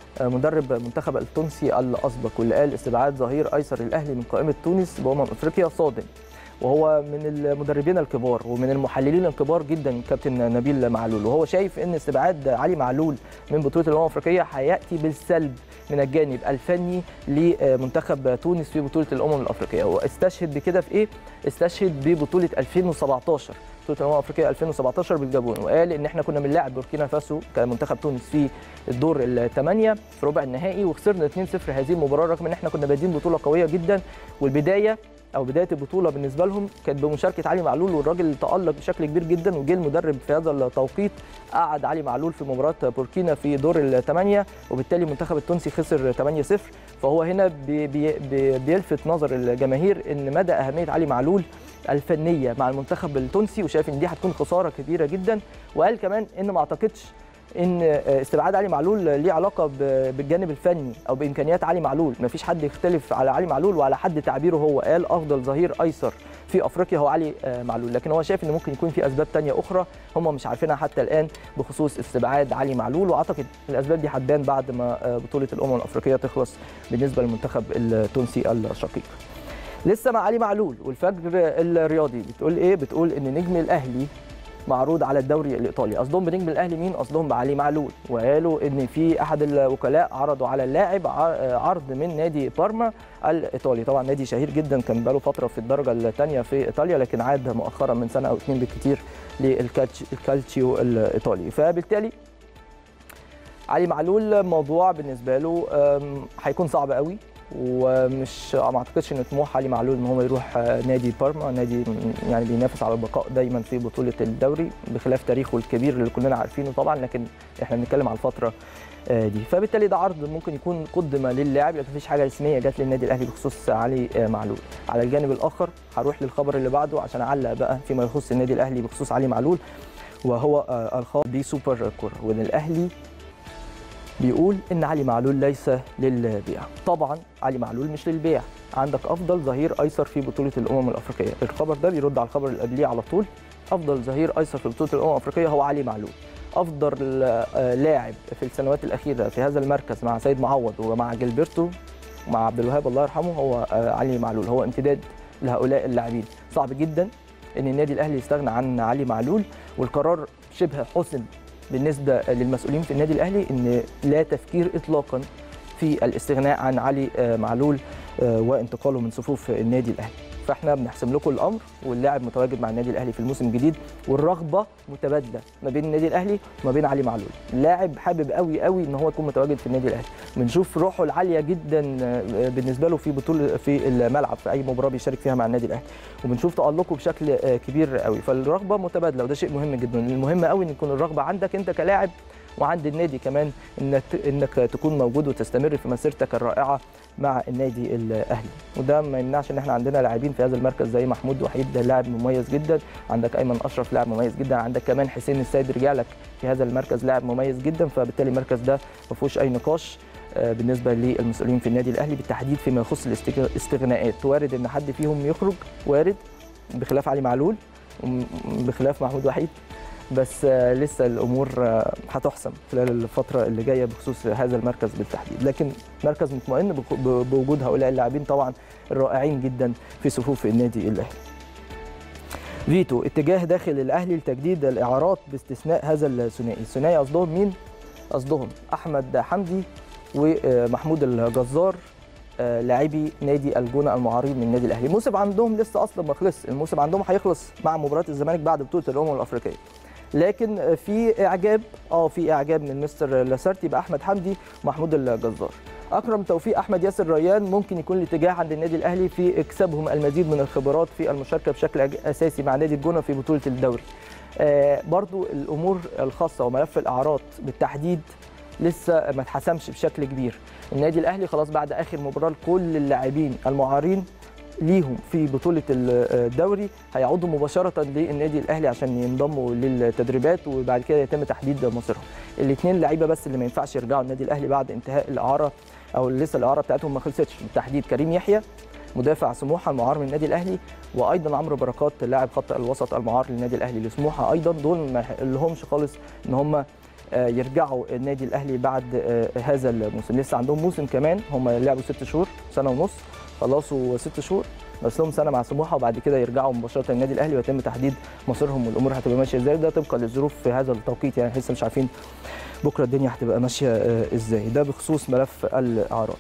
مدرب منتخب التونسي الاسبق واللي قال استبعاد ظهير ايسر الاهلي من قائمه تونس بامم افريقيا صادم وهو من المدربين الكبار ومن المحللين الكبار جدا كابتن نبيل معلول وهو شايف ان استبعاد علي معلول من بطوله الامم الافريقيه هياتي بالسلب من الجانب الفني لمنتخب تونس في بطوله الامم الافريقيه واستشهد بكده في ايه استشهد ببطوله 2017 بطوله الامم الافريقيه 2017 بالجابون وقال ان احنا كنا بنلاعب بوركينا فاسو كمنتخب تونس في الدور الثمانيه في ربع النهائي وخسرنا 2-0 هذه المباراه رغم ان احنا كنا بادين بطوله قويه جدا والبدايه او بدايه البطوله بالنسبه لهم كانت بمشاركه علي معلول والراجل تالق بشكل كبير جدا وجه المدرب في هذا التوقيت قعد علي معلول في مباراه بوركينا في دور الثمانيه وبالتالي المنتخب التونسي خسر 8-0 فهو هنا بي بي بيلفت نظر الجماهير ان مدى اهميه علي معلول الفنيه مع المنتخب التونسي وشايف ان دي هتكون خساره كبيره جدا وقال كمان ان ما اعتقدش ان استبعاد علي معلول ليه علاقه بالجانب الفني او بامكانيات علي معلول ما فيش حد يختلف على علي معلول وعلى حد تعبيره هو قال افضل ظهير ايسر في افريقيا هو علي معلول لكن هو شايف ان ممكن يكون في اسباب تانية اخرى هم مش عارفينها حتى الان بخصوص استبعاد علي معلول واعتقد الاسباب دي هتبان بعد ما بطوله الامم الافريقيه تخلص بالنسبه للمنتخب التونسي الشقيق لسه مع علي معلول والفجر الرياضي بتقول ايه بتقول ان نجم الاهلي معروض على الدوري الايطالي قصدهم بنجم الاهلي مين قصدهم بعلي معلول وقالوا ان في احد الوكلاء عرضوا على اللاعب عرض من نادي بارما الايطالي طبعا نادي شهير جدا كان بقاله فتره في الدرجه الثانيه في ايطاليا لكن عاد مؤخرا من سنه او اثنين بالكثير للكالتشيو الايطالي فبالتالي علي معلول موضوع بالنسبه له هيكون صعب قوي ومش ما اعتقدش ان طموح علي معلول ان هو يروح نادي بارما نادي يعني بينافس على البقاء دايما في بطوله الدوري بخلاف تاريخه الكبير اللي كلنا عارفينه طبعا لكن احنا بنتكلم على الفتره دي فبالتالي ده عرض ممكن يكون قدم للاعب لكن مفيش حاجه رسميه جت للنادي الاهلي بخصوص علي معلول على الجانب الاخر هروح للخبر اللي بعده عشان اعلق بقى فيما يخص النادي الاهلي بخصوص علي معلول وهو الخاص بسوبر كوره وان الاهلي بيقول ان علي معلول ليس للبيع طبعا علي معلول مش للبيع عندك افضل ظهير ايسر في بطوله الامم الافريقيه الخبر ده بيرد على الخبر اللي قبليه على طول افضل ظهير ايسر في بطوله الامم الافريقيه هو علي معلول افضل لاعب في السنوات الاخيره في هذا المركز مع سيد معوض ومع جilberto ومع عبد الوهاب الله يرحمه هو علي معلول هو امتداد لهؤلاء اللاعبين صعب جدا ان النادي الاهلي يستغنى عن علي معلول والقرار شبه حسم بالنسبه للمسؤولين في النادي الاهلي ان لا تفكير اطلاقا في الاستغناء عن علي معلول وانتقاله من صفوف النادي الاهلي فاحنا بنحسم لكم الامر واللاعب متواجد مع النادي الاهلي في الموسم الجديد والرغبه متبادله ما بين النادي الاهلي وما بين علي معلول اللاعب حابب قوي قوي ان هو يكون متواجد في النادي الاهلي بنشوف روحه العاليه جدا بالنسبه له في بطوله في الملعب في اي مباراه بيشارك فيها مع النادي الاهلي وبنشوف تالقه بشكل كبير قوي فالرغبه متبادله وده شيء مهم جدا المهم قوي ان يكون الرغبه عندك انت كلاعب وعند النادي كمان انك انك تكون موجود وتستمر في مسيرتك الرائعه مع النادي الاهلي وده ما يمنعش ان احنا عندنا لاعبين في هذا المركز زي محمود وحيد لاعب مميز جدا عندك ايمن اشرف لاعب مميز جدا عندك كمان حسين السيد رجع لك في هذا المركز لاعب مميز جدا فبالتالي المركز ده ما فيهوش اي نقاش بالنسبه للمسؤولين في النادي الاهلي بالتحديد فيما يخص الاستغناءات وارد ان حد فيهم يخرج وارد بخلاف علي معلول بخلاف محمود وحيد بس لسه الامور هتحسم خلال الفتره اللي جايه بخصوص هذا المركز بالتحديد لكن مركز مطمئن بوجود هؤلاء اللاعبين طبعا الرائعين جدا في صفوف النادي الاهلي فيتو اتجاه داخل الاهلي لتجديد الاعارات باستثناء هذا الثنائي الثنائي قصدهم مين قصدهم احمد حمدي ومحمود الجزار آه، لاعبي نادي الجونه المعارين من النادي الاهلي الموسم عندهم لسه اصلا ما خلص الموسم عندهم هيخلص مع مباراه الزمالك بعد بطوله الامم الافريقيه لكن آه، في اعجاب اه في اعجاب من مستر لاسارتي باحمد حمدي ومحمود الجزار اكرم توفيق احمد ياسر ريان ممكن يكون الاتجاه عند النادي الاهلي في اكسابهم المزيد من الخبرات في المشاركه بشكل أج- اساسي مع نادي الجونه في بطوله الدوري آه، برضو الامور الخاصه وملف الاعراض بالتحديد لسه ما اتحسمش بشكل كبير النادي الاهلي خلاص بعد اخر مباراه لكل اللاعبين المعارين ليهم في بطوله الدوري هيعودوا مباشره للنادي الاهلي عشان ينضموا للتدريبات وبعد كده يتم تحديد مصيرهم الاثنين لعيبه بس اللي ما ينفعش يرجعوا النادي الاهلي بعد انتهاء الاعاره او لسه الاعاره بتاعتهم ما خلصتش بالتحديد كريم يحيى مدافع سموحه المعار من النادي الاهلي وايضا عمرو بركات لاعب خط الوسط المعار للنادي الاهلي لسموحه ايضا دول ما لهمش خالص ان هم آه، يرجعوا النادي الاهلي بعد آه، هذا الموسم لسه عندهم موسم كمان هم لعبوا ست شهور سنه ونص خلصوا ست شهور بس لهم سنه مع سموحه وبعد كده يرجعوا مباشره النادي الاهلي ويتم تحديد مصيرهم والامور هتبقى ماشيه ازاي ده طبقا للظروف في هذا التوقيت يعني لسه مش عارفين بكره الدنيا هتبقى ماشيه آه، ازاي ده بخصوص ملف الاعراض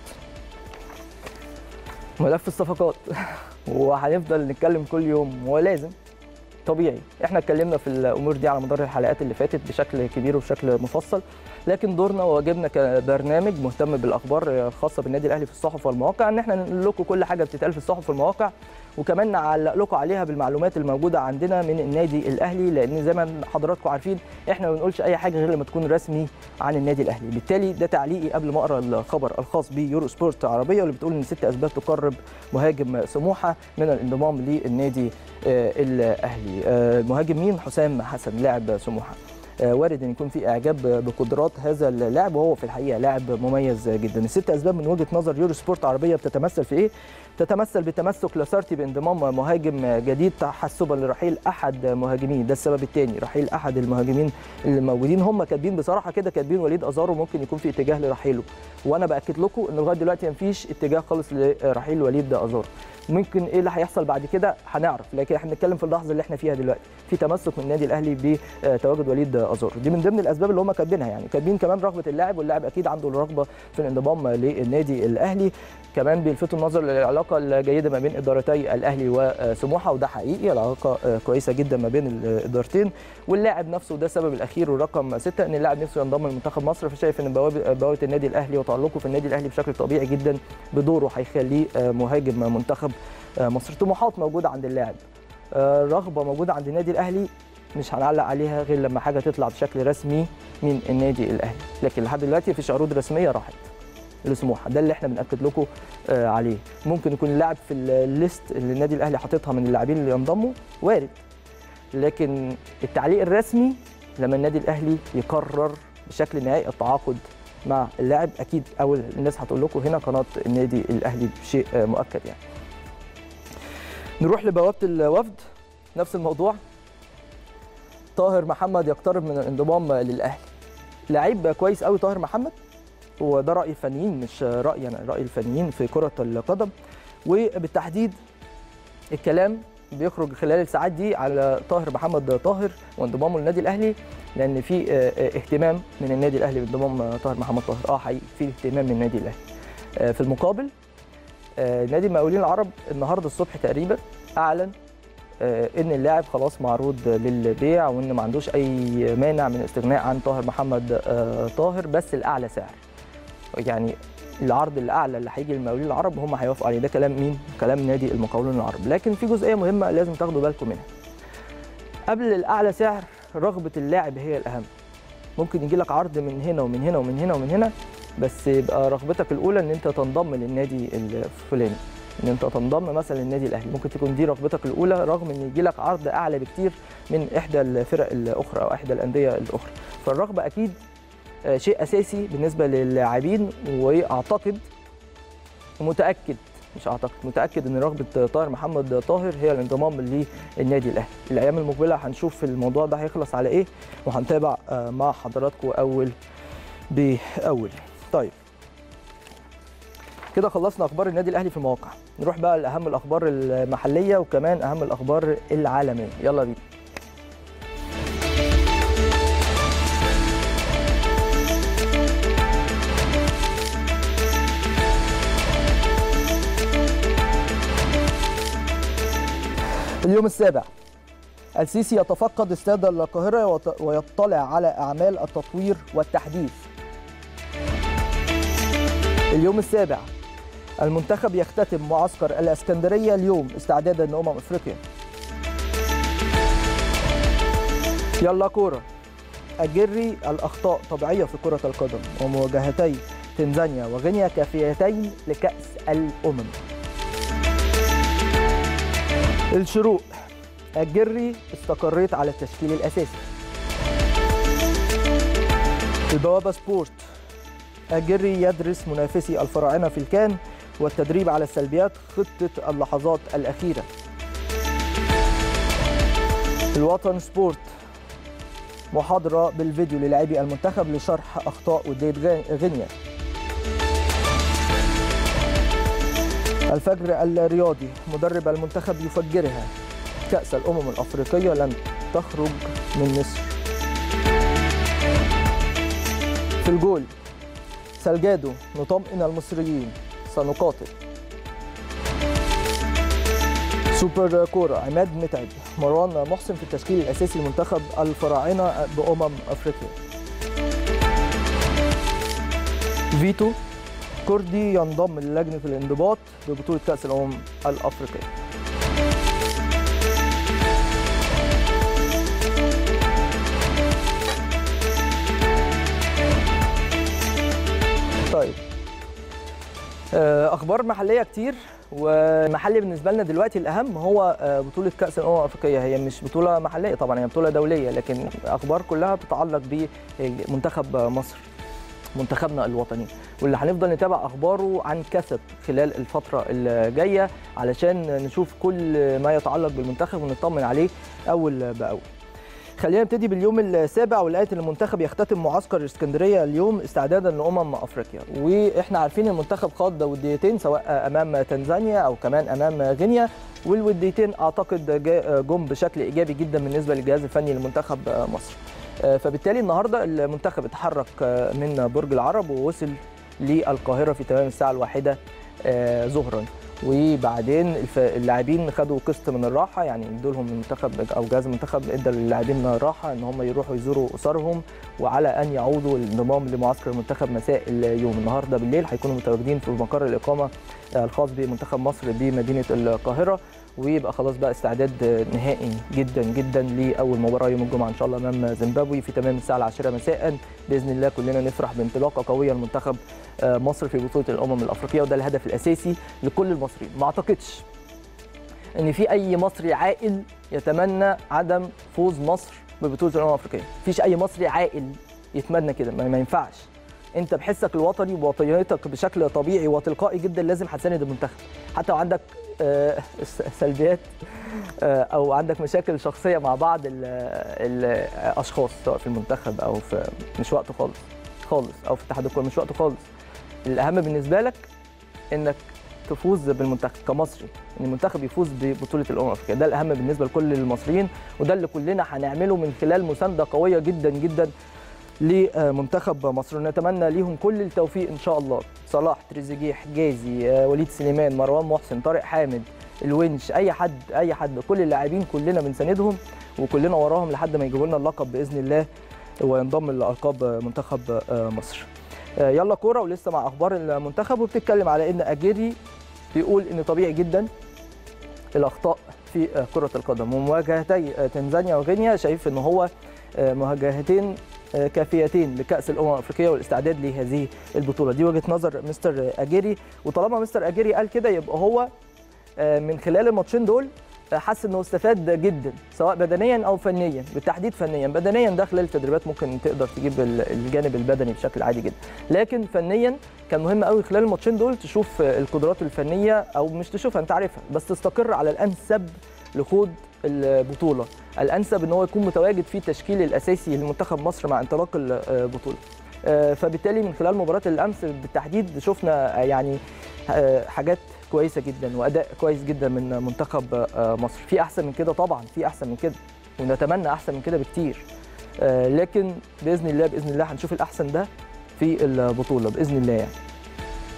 ملف الصفقات وهنفضل نتكلم كل يوم ولازم طبيعي احنا اتكلمنا في الامور دي على مدار الحلقات اللي فاتت بشكل كبير وبشكل مفصل لكن دورنا وواجبنا كبرنامج مهتم بالاخبار الخاصه بالنادي الاهلي في الصحف والمواقع ان احنا ننقل لكم كل حاجه بتتقال في الصحف والمواقع وكمان نعلق لكم عليها بالمعلومات الموجوده عندنا من النادي الاهلي لان زي ما حضراتكم عارفين احنا ما بنقولش اي حاجه غير لما تكون رسمي عن النادي الاهلي بالتالي ده تعليقي قبل ما اقرا الخبر الخاص بيورو سبورت عربيه واللي بتقول ان ست اسباب تقرب مهاجم سموحه من الانضمام للنادي آه، الاهلي آه، المهاجم مين حسام حسن لاعب سموحه آه، وارد ان يكون في اعجاب بقدرات هذا اللاعب وهو في الحقيقه لاعب مميز جدا الست اسباب من وجهه نظر يورو سبورت عربيه بتتمثل في ايه تتمثل بتمسك لاسارتي بانضمام مهاجم جديد تحسبا لرحيل احد مهاجمين ده السبب الثاني رحيل احد المهاجمين اللي موجودين هم كاتبين بصراحه كده كاتبين وليد ازارو ممكن يكون في اتجاه لرحيله وانا باكد لكم ان لغايه دلوقتي مفيش اتجاه خالص لرحيل وليد ازارو ممكن ايه اللي هيحصل بعد كده هنعرف لكن احنا بنتكلم في اللحظه اللي احنا فيها دلوقتي في تمسك من النادي الاهلي بتواجد وليد ازارو دي من ضمن الاسباب اللي هم كاتبينها يعني كاتبين كمان رغبه اللاعب واللاعب اكيد عنده الرغبه في الانضمام للنادي الاهلي كمان بيلفتوا النظر للعلاقه الجيده ما بين ادارتي الاهلي وسموحه وده حقيقي العلاقه كويسه جدا ما بين الادارتين واللاعب نفسه ده السبب الاخير والرقم سته ان اللاعب نفسه ينضم لمنتخب مصر فشايف ان بوابه بوابة النادي الاهلي وتعلقه في النادي الاهلي بشكل طبيعي جدا بدوره هيخليه مهاجم منتخب مصر طموحات موجوده عند اللاعب رغبه موجوده عند النادي الاهلي مش هنعلق عليها غير لما حاجه تطلع بشكل رسمي من النادي الاهلي لكن لحد دلوقتي مفيش عروض رسميه راحت لسموحه ده اللي احنا بناكد لكم آه عليه ممكن يكون اللاعب في الليست اللي النادي الاهلي حاططها من اللاعبين اللي ينضموا وارد لكن التعليق الرسمي لما النادي الاهلي يقرر بشكل نهائي التعاقد مع اللاعب اكيد اول الناس هتقول لكم هنا قناه النادي الاهلي بشيء آه مؤكد يعني نروح لبوابه الوفد نفس الموضوع طاهر محمد يقترب من الانضمام للاهلي لعيب كويس قوي طاهر محمد وده راي الفنيين مش رايي انا راي الفنيين في كره القدم وبالتحديد الكلام بيخرج خلال الساعات دي على طاهر محمد طاهر وانضمامه للنادي الاهلي لان في اهتمام من النادي الاهلي بانضمام طاهر محمد طاهر اه حقيقي في اهتمام من النادي الاهلي في المقابل نادي المقاولين العرب النهارده الصبح تقريبا اعلن ان اللاعب خلاص معروض للبيع وان ما عندوش اي مانع من الاستغناء عن طاهر محمد طاهر بس الاعلى سعر يعني العرض الاعلى اللي هيجي للمقاولين العرب هم هيوافقوا عليه ده كلام مين كلام نادي المقاولون العرب لكن في جزئيه مهمه لازم تاخدوا بالكم منها قبل الاعلى سعر رغبه اللاعب هي الاهم ممكن يجي لك عرض من هنا ومن هنا ومن هنا ومن هنا بس يبقى رغبتك الاولى ان انت تنضم للنادي الفلاني ان انت تنضم مثلا للنادي الاهلي ممكن تكون دي رغبتك الاولى رغم ان يجي لك عرض اعلى بكتير من احدى الفرق الاخرى او احدى الانديه الاخرى فالرغبه اكيد شيء اساسي بالنسبه للاعبين واعتقد ومتاكد مش اعتقد متاكد ان رغبه طاهر محمد طاهر هي الانضمام للنادي الاهلي الايام المقبله هنشوف الموضوع ده هيخلص على ايه وهنتابع مع حضراتكم اول باول طيب كده خلصنا اخبار النادي الاهلي في المواقع نروح بقى لاهم الاخبار المحليه وكمان اهم الاخبار العالميه يلا بينا اليوم السابع السيسي يتفقد استاد القاهرة ويطلع على أعمال التطوير والتحديث اليوم السابع المنتخب يختتم معسكر الاسكندريه اليوم استعدادا لامم افريقيا يلا كوره اجري الاخطاء طبيعيه في كره القدم ومواجهتي تنزانيا وغينيا كافيتين لكاس الامم الشروق الجري استقريت على التشكيل الاساسي البوابه سبورت الجري يدرس منافسي الفراعنه في الكان والتدريب على السلبيات خطة اللحظات الأخيرة الوطن سبورت محاضرة بالفيديو للاعبي المنتخب لشرح أخطاء ودية غينيا الفجر الرياضي مدرب المنتخب يفجرها كأس الأمم الأفريقية لن تخرج من مصر في الجول سلجادو نطمئن المصريين سنقاتل سوبر كورة عماد متعب مروان محسن في التشكيل الأساسي لمنتخب الفراعنة بأمم أفريقيا فيتو كردي ينضم للجنة الانضباط ببطولة كأس الأمم الأفريقية طيب اخبار محليه كتير والمحلي بالنسبه لنا دلوقتي الاهم هو بطوله كاس الامم الافريقيه هي مش بطوله محليه طبعا هي بطوله دوليه لكن اخبار كلها بتتعلق بمنتخب مصر منتخبنا الوطني واللي هنفضل نتابع اخباره عن كسب خلال الفتره الجايه علشان نشوف كل ما يتعلق بالمنتخب ونطمن عليه اول باول خلينا نبتدي باليوم السابع ولقيت ان المنتخب يختتم معسكر اسكندريه اليوم استعدادا لامم افريقيا واحنا عارفين المنتخب خاض وديتين سواء امام تنزانيا او كمان امام غينيا والوديتين اعتقد جم بشكل ايجابي جدا بالنسبه للجهاز الفني لمنتخب مصر فبالتالي النهارده المنتخب اتحرك من برج العرب ووصل للقاهره في تمام الساعه الواحده ظهرا وبعدين اللاعبين خدوا قسط من الراحه يعني ادولهم المنتخب او جهاز المنتخب ادى للاعبين راحه ان هم يروحوا يزوروا اسرهم وعلى ان يعودوا للانضمام لمعسكر المنتخب مساء اليوم النهارده بالليل هيكونوا متواجدين في مقر الاقامه الخاص بمنتخب مصر بمدينه القاهره ويبقى خلاص بقى استعداد نهائي جدا جدا لاول مباراه يوم الجمعه ان شاء الله امام زيمبابوي في تمام الساعه العاشره مساء باذن الله كلنا نفرح بانطلاقه قويه لمنتخب مصر في بطوله الامم الافريقيه وده الهدف الاساسي لكل المصريين ما اعتقدش ان في اي مصري عاقل يتمنى عدم فوز مصر ببطوله الامم الافريقيه مفيش اي مصري عاقل يتمنى كده ما ينفعش انت بحسك الوطني ووطنيتك بشكل طبيعي وتلقائي جدا لازم هتساند المنتخب حتى لو عندك سلبيات او عندك مشاكل شخصيه مع بعض الاشخاص سواء في المنتخب او في مش وقته خالص خالص او في اتحاد الكوره مش وقته خالص الاهم بالنسبه لك انك تفوز بالمنتخب كمصري ان المنتخب يفوز ببطوله الامم الافريقيه ده الاهم بالنسبه لكل المصريين وده اللي كلنا هنعمله من خلال مسانده قويه جدا جدا لمنتخب مصر ونتمنى ليهم كل التوفيق ان شاء الله صلاح تريزيجيه حجازي وليد سليمان مروان محسن طارق حامد الونش اي حد اي حد كل اللاعبين كلنا بنساندهم وكلنا وراهم لحد ما يجيبوا لنا اللقب باذن الله وينضم لالقاب منتخب مصر يلا كوره ولسه مع اخبار المنتخب وبتتكلم على ان اجيري بيقول ان طبيعي جدا الاخطاء في كره القدم ومواجهتي تنزانيا وغينيا شايف ان هو مواجهتين كافيتين لكاس الامم الافريقيه والاستعداد لهذه البطوله دي وجهه نظر مستر اجيري وطالما مستر اجيري قال كده يبقى هو من خلال الماتشين دول حس انه استفاد جدا سواء بدنيا او فنيا بالتحديد فنيا بدنيا ده خلال التدريبات ممكن تقدر تجيب الجانب البدني بشكل عادي جدا لكن فنيا كان مهم قوي خلال الماتشين دول تشوف القدرات الفنيه او مش تشوفها انت عارفها بس تستقر على الانسب لخوض البطوله الانسب ان هو يكون متواجد في التشكيل الاساسي لمنتخب مصر مع انطلاق البطوله فبالتالي من خلال مباراه الامس بالتحديد شفنا يعني حاجات كويسه جدا واداء كويس جدا من منتخب مصر في احسن من كده طبعا في احسن من كده ونتمنى احسن من كده بكتير لكن باذن الله باذن الله هنشوف الاحسن ده في البطوله باذن الله يعني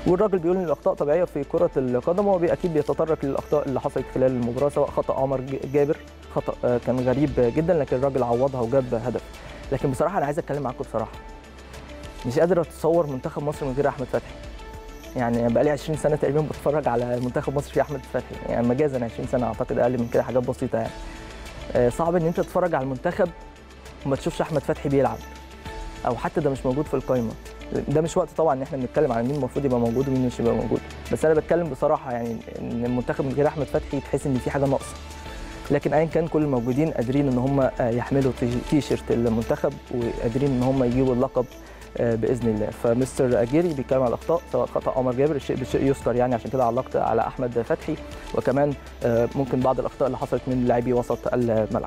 والراجل بيقول ان الاخطاء طبيعيه في كره القدم وهو اكيد بيتطرق للاخطاء اللي حصلت خلال المباراه سواء خطا عمر جابر خطا كان غريب جدا لكن الراجل عوضها وجاب هدف لكن بصراحه انا عايز اتكلم معاكم بصراحه مش قادر اتصور منتخب مصر من غير احمد فتحي يعني بقى لي 20 سنه تقريبا بتفرج على منتخب مصر في احمد فتحي يعني مجازا 20 سنه اعتقد اقل من كده حاجات بسيطه يعني صعب ان انت تتفرج على المنتخب وما تشوفش احمد فتحي بيلعب او حتى ده مش موجود في القائمه ده مش وقت طبعا ان احنا بنتكلم على مين المفروض يبقى موجود ومين مش يبقى موجود بس انا بتكلم بصراحه يعني ان المنتخب من غير احمد فتحي تحس ان في حاجه ناقصه لكن ايا كان كل الموجودين قادرين ان هم يحملوا تي شيرت المنتخب وقادرين ان هم يجيبوا اللقب باذن الله فمستر اجيري بيتكلم على الاخطاء سواء خطا عمر جابر الشيء بالشيء يذكر يعني عشان كده علقت على احمد فتحي وكمان ممكن بعض الاخطاء اللي حصلت من لاعبي وسط الملعب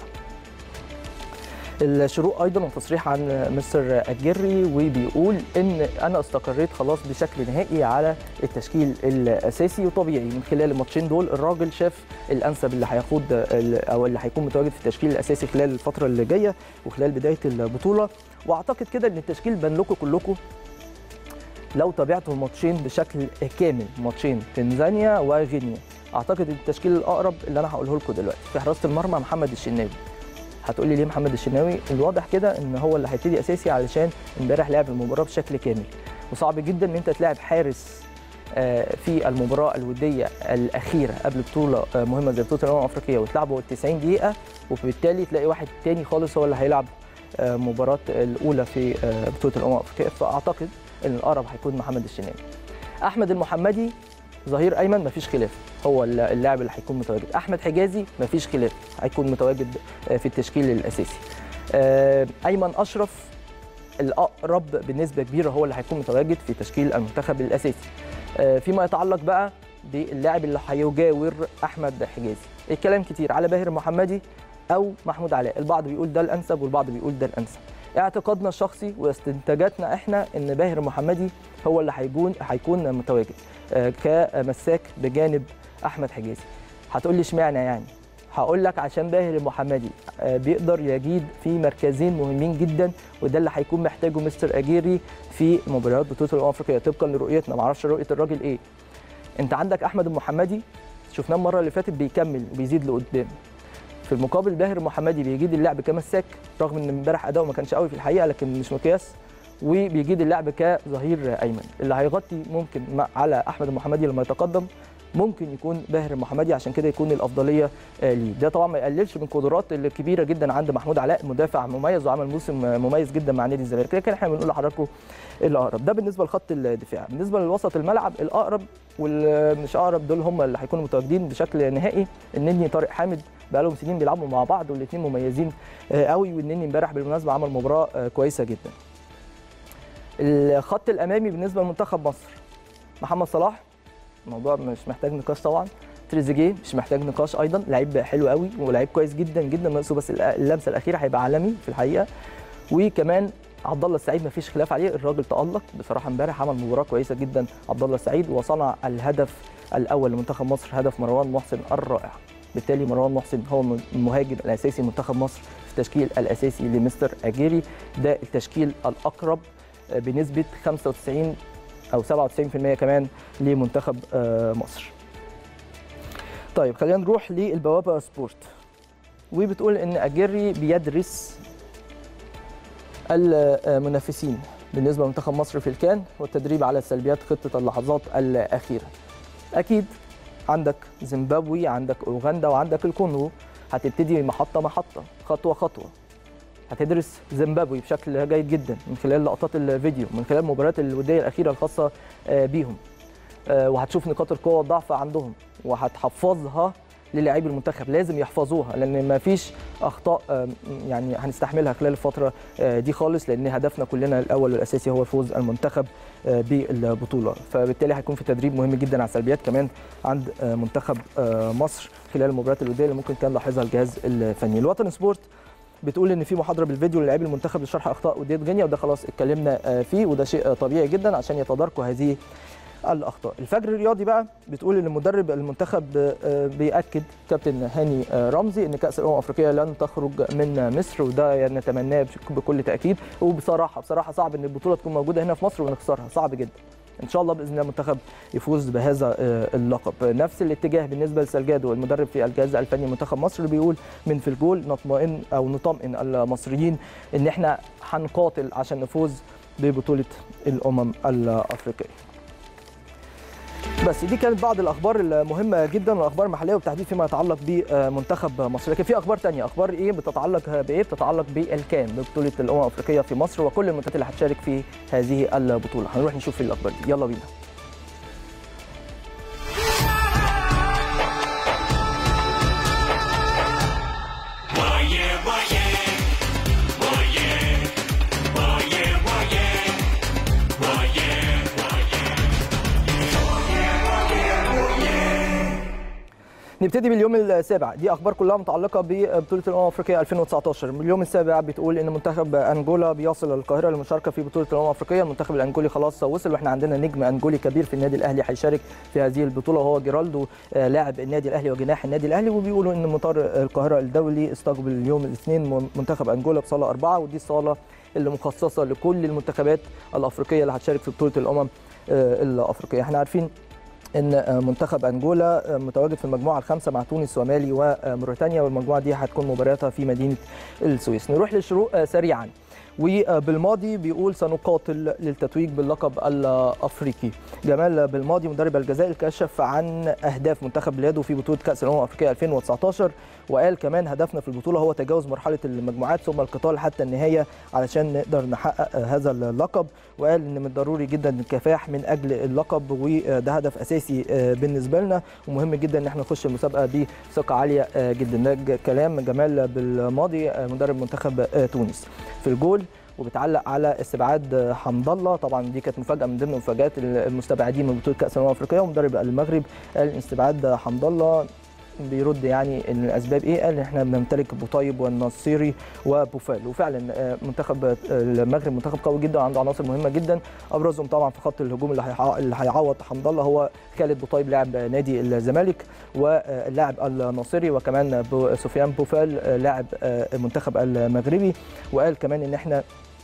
الشروق ايضا وتصريح عن مستر اجيري وبيقول ان انا استقريت خلاص بشكل نهائي على التشكيل الاساسي وطبيعي من خلال الماتشين دول الراجل شاف الانسب اللي هياخد او اللي هيكون متواجد في التشكيل الاساسي خلال الفتره اللي جايه وخلال بدايه البطوله واعتقد كده ان التشكيل بان لكم كلكم لو تابعتوا الماتشين بشكل كامل ماتشين تنزانيا وغينيا اعتقد التشكيل الاقرب اللي انا هقوله لكم دلوقتي في حراسه المرمى محمد الشناوي هتقول لي ليه محمد الشناوي الواضح كده ان هو اللي هيبتدي اساسي علشان امبارح لعب المباراه بشكل كامل وصعب جدا ان انت تلاعب حارس في المباراه الوديه الاخيره قبل بطوله مهمه زي بطوله الامم الافريقيه وتلعبه 90 دقيقه وبالتالي تلاقي واحد تاني خالص هو اللي هيلعب مباراه الاولى في بطوله الامم الافريقيه فاعتقد ان الاقرب هيكون محمد الشناوي احمد المحمدي ظهير ايمن مفيش خلاف هو اللاعب اللي هيكون متواجد احمد حجازي مفيش خلاف هيكون متواجد في التشكيل الاساسي ايمن اشرف الاقرب بنسبه كبيره هو اللي هيكون متواجد في تشكيل المنتخب الاساسي فيما يتعلق بقى باللاعب اللي هيجاور احمد حجازي الكلام كتير على باهر محمدي او محمود علاء البعض بيقول ده الانسب والبعض بيقول ده الانسب اعتقادنا الشخصي واستنتاجاتنا احنا ان باهر محمدي هو اللي هيكون هيكون متواجد كمساك بجانب احمد حجازي هتقول لي اشمعنى يعني هقول لك عشان باهر المحمدي بيقدر يجيد في مركزين مهمين جدا وده اللي هيكون محتاجه مستر اجيري في مباريات بطوله الامم الافريقيه طبقا لرؤيتنا ما اعرفش رؤيه الراجل ايه انت عندك احمد المحمدي شفناه المره اللي فاتت بيكمل وبيزيد لقدام في المقابل باهر المحمدي بيجيد اللعب كمساك رغم ان امبارح اداؤه ما كانش قوي في الحقيقه لكن مش مقياس وبيجيد اللعب كظهير ايمن اللي هيغطي ممكن على احمد المحمدي لما يتقدم ممكن يكون باهر المحمدي عشان كده يكون الافضليه ليه ده طبعا ما يقللش من القدرات الكبيره جدا عند محمود علاء مدافع مميز وعمل موسم مميز جدا مع نادي الزمالك لكن احنا بنقول لحضراتكم الاقرب ده بالنسبه لخط الدفاع بالنسبه للوسط الملعب الاقرب والمش اقرب دول هم اللي هيكونوا متواجدين بشكل نهائي النني طارق حامد بقالهم سنين بيلعبوا مع بعض والاثنين مميزين قوي والنني امبارح بالمناسبه عمل مباراه كويسه جدا الخط الامامي بالنسبه لمنتخب مصر محمد صلاح الموضوع مش محتاج نقاش طبعا تريزيجيه مش محتاج نقاش ايضا لعيب حلو قوي ولعيب كويس جدا جدا ناقصه بس اللمسه الاخيره هيبقى عالمي في الحقيقه وكمان عبد الله السعيد ما فيش خلاف عليه الراجل تالق بصراحه امبارح عمل مباراه كويسه جدا عبد الله السعيد وصنع الهدف الاول لمنتخب مصر هدف مروان محسن الرائع بالتالي مروان محسن هو المهاجم الاساسي لمنتخب مصر في التشكيل الاساسي لمستر اجيري ده التشكيل الاقرب بنسبه 95 او 97% كمان لمنتخب مصر. طيب خلينا نروح للبوابه سبورت وبتقول ان اجيري بيدرس المنافسين بالنسبه لمنتخب مصر في الكان والتدريب على سلبيات خطه اللحظات الاخيره. اكيد عندك زيمبابوي عندك اوغندا وعندك الكونغو هتبتدي محطه محطه خطوه خطوه هتدرس زيمبابوي بشكل جيد جدا من خلال لقطات الفيديو من خلال المباريات الوديه الاخيره الخاصه بيهم وهتشوف نقاط القوه والضعف عندهم وهتحفظها للاعبي المنتخب لازم يحفظوها لان ما فيش اخطاء يعني هنستحملها خلال الفتره دي خالص لان هدفنا كلنا الاول والاساسي هو فوز المنتخب بالبطوله فبالتالي هيكون في تدريب مهم جدا على السلبيات كمان عند منتخب مصر خلال المباريات الوديه اللي ممكن كان لاحظها الجهاز الفني الوطن سبورت بتقول ان في محاضره بالفيديو للاعبي المنتخب لشرح اخطاء وديه غينيا وده خلاص اتكلمنا فيه وده شيء طبيعي جدا عشان يتداركوا هذه الاخطاء الفجر الرياضي بقى بتقول ان مدرب المنتخب بياكد كابتن هاني رمزي ان كاس الامم الافريقيه لن تخرج من مصر وده نتمناه بكل تاكيد وبصراحه بصراحه صعب ان البطوله تكون موجوده هنا في مصر ونخسرها صعب جدا ان شاء الله باذن الله المنتخب يفوز بهذا اللقب نفس الاتجاه بالنسبه لسالجادو المدرب في الجهاز الفني منتخب مصر بيقول من في الجول نطمئن او نطمئن المصريين ان احنا هنقاتل عشان نفوز ببطوله الامم الافريقيه بس دي كانت بعض الاخبار المهمه جدا والاخبار المحليه وبالتحديد فيما يتعلق بمنتخب مصر لكن في اخبار تانية اخبار ايه بتتعلق بايه بتتعلق بالكان ببطوله الامم الافريقيه في مصر وكل المنتخبات اللي هتشارك في هذه البطوله هنروح نشوف الاخبار دي يلا بينا نبتدي باليوم السابع دي اخبار كلها متعلقه ببطوله الامم الافريقيه 2019 اليوم السابع بتقول ان منتخب انجولا بيصل القاهره للمشاركه في بطوله الامم الافريقيه المنتخب الانجولي خلاص وصل واحنا عندنا نجم انجولي كبير في النادي الاهلي هيشارك في هذه البطوله وهو جيرالدو لاعب النادي الاهلي وجناح النادي الاهلي وبيقولوا ان مطار القاهره الدولي استقبل اليوم الاثنين منتخب انجولا بصاله اربعه ودي الصاله اللي مخصصه لكل المنتخبات الافريقيه اللي هتشارك في بطوله الامم الافريقيه احنا عارفين ان منتخب انجولا متواجد في المجموعه الخامسه مع تونس ومالي وموريتانيا والمجموعه دي هتكون مبارياتها في مدينه السويس نروح للشروق سريعا وبالماضي بيقول سنقاتل للتتويج باللقب الافريقي جمال بالماضي مدرب الجزائر كشف عن اهداف منتخب بلاده في بطوله كاس الامم الافريقيه 2019 وقال كمان هدفنا في البطوله هو تجاوز مرحله المجموعات ثم القتال حتى النهايه علشان نقدر نحقق هذا اللقب وقال ان من الضروري جدا الكفاح من اجل اللقب وده هدف اساسي بالنسبه لنا ومهم جدا ان احنا نخش المسابقه بثقه عاليه جدا ده كلام جمال بالماضي مدرب منتخب تونس في الجول وبتعلق على استبعاد حمد الله طبعا دي كانت مفاجاه من ضمن مفاجات المستبعدين من بطوله كاس الامم الافريقيه ومدرب المغرب قال استبعاد حمد الله بيرد يعني ان الاسباب ايه قال احنا بنمتلك بوطيب والنصيري وبوفال وفعلا منتخب المغرب منتخب قوي جدا وعنده عناصر مهمه جدا ابرزهم طبعا في خط الهجوم اللي هيعوض حمد الله هو خالد بوطيب لاعب نادي الزمالك واللاعب الناصري وكمان سفيان بوفال لاعب المنتخب المغربي وقال كمان ان احنا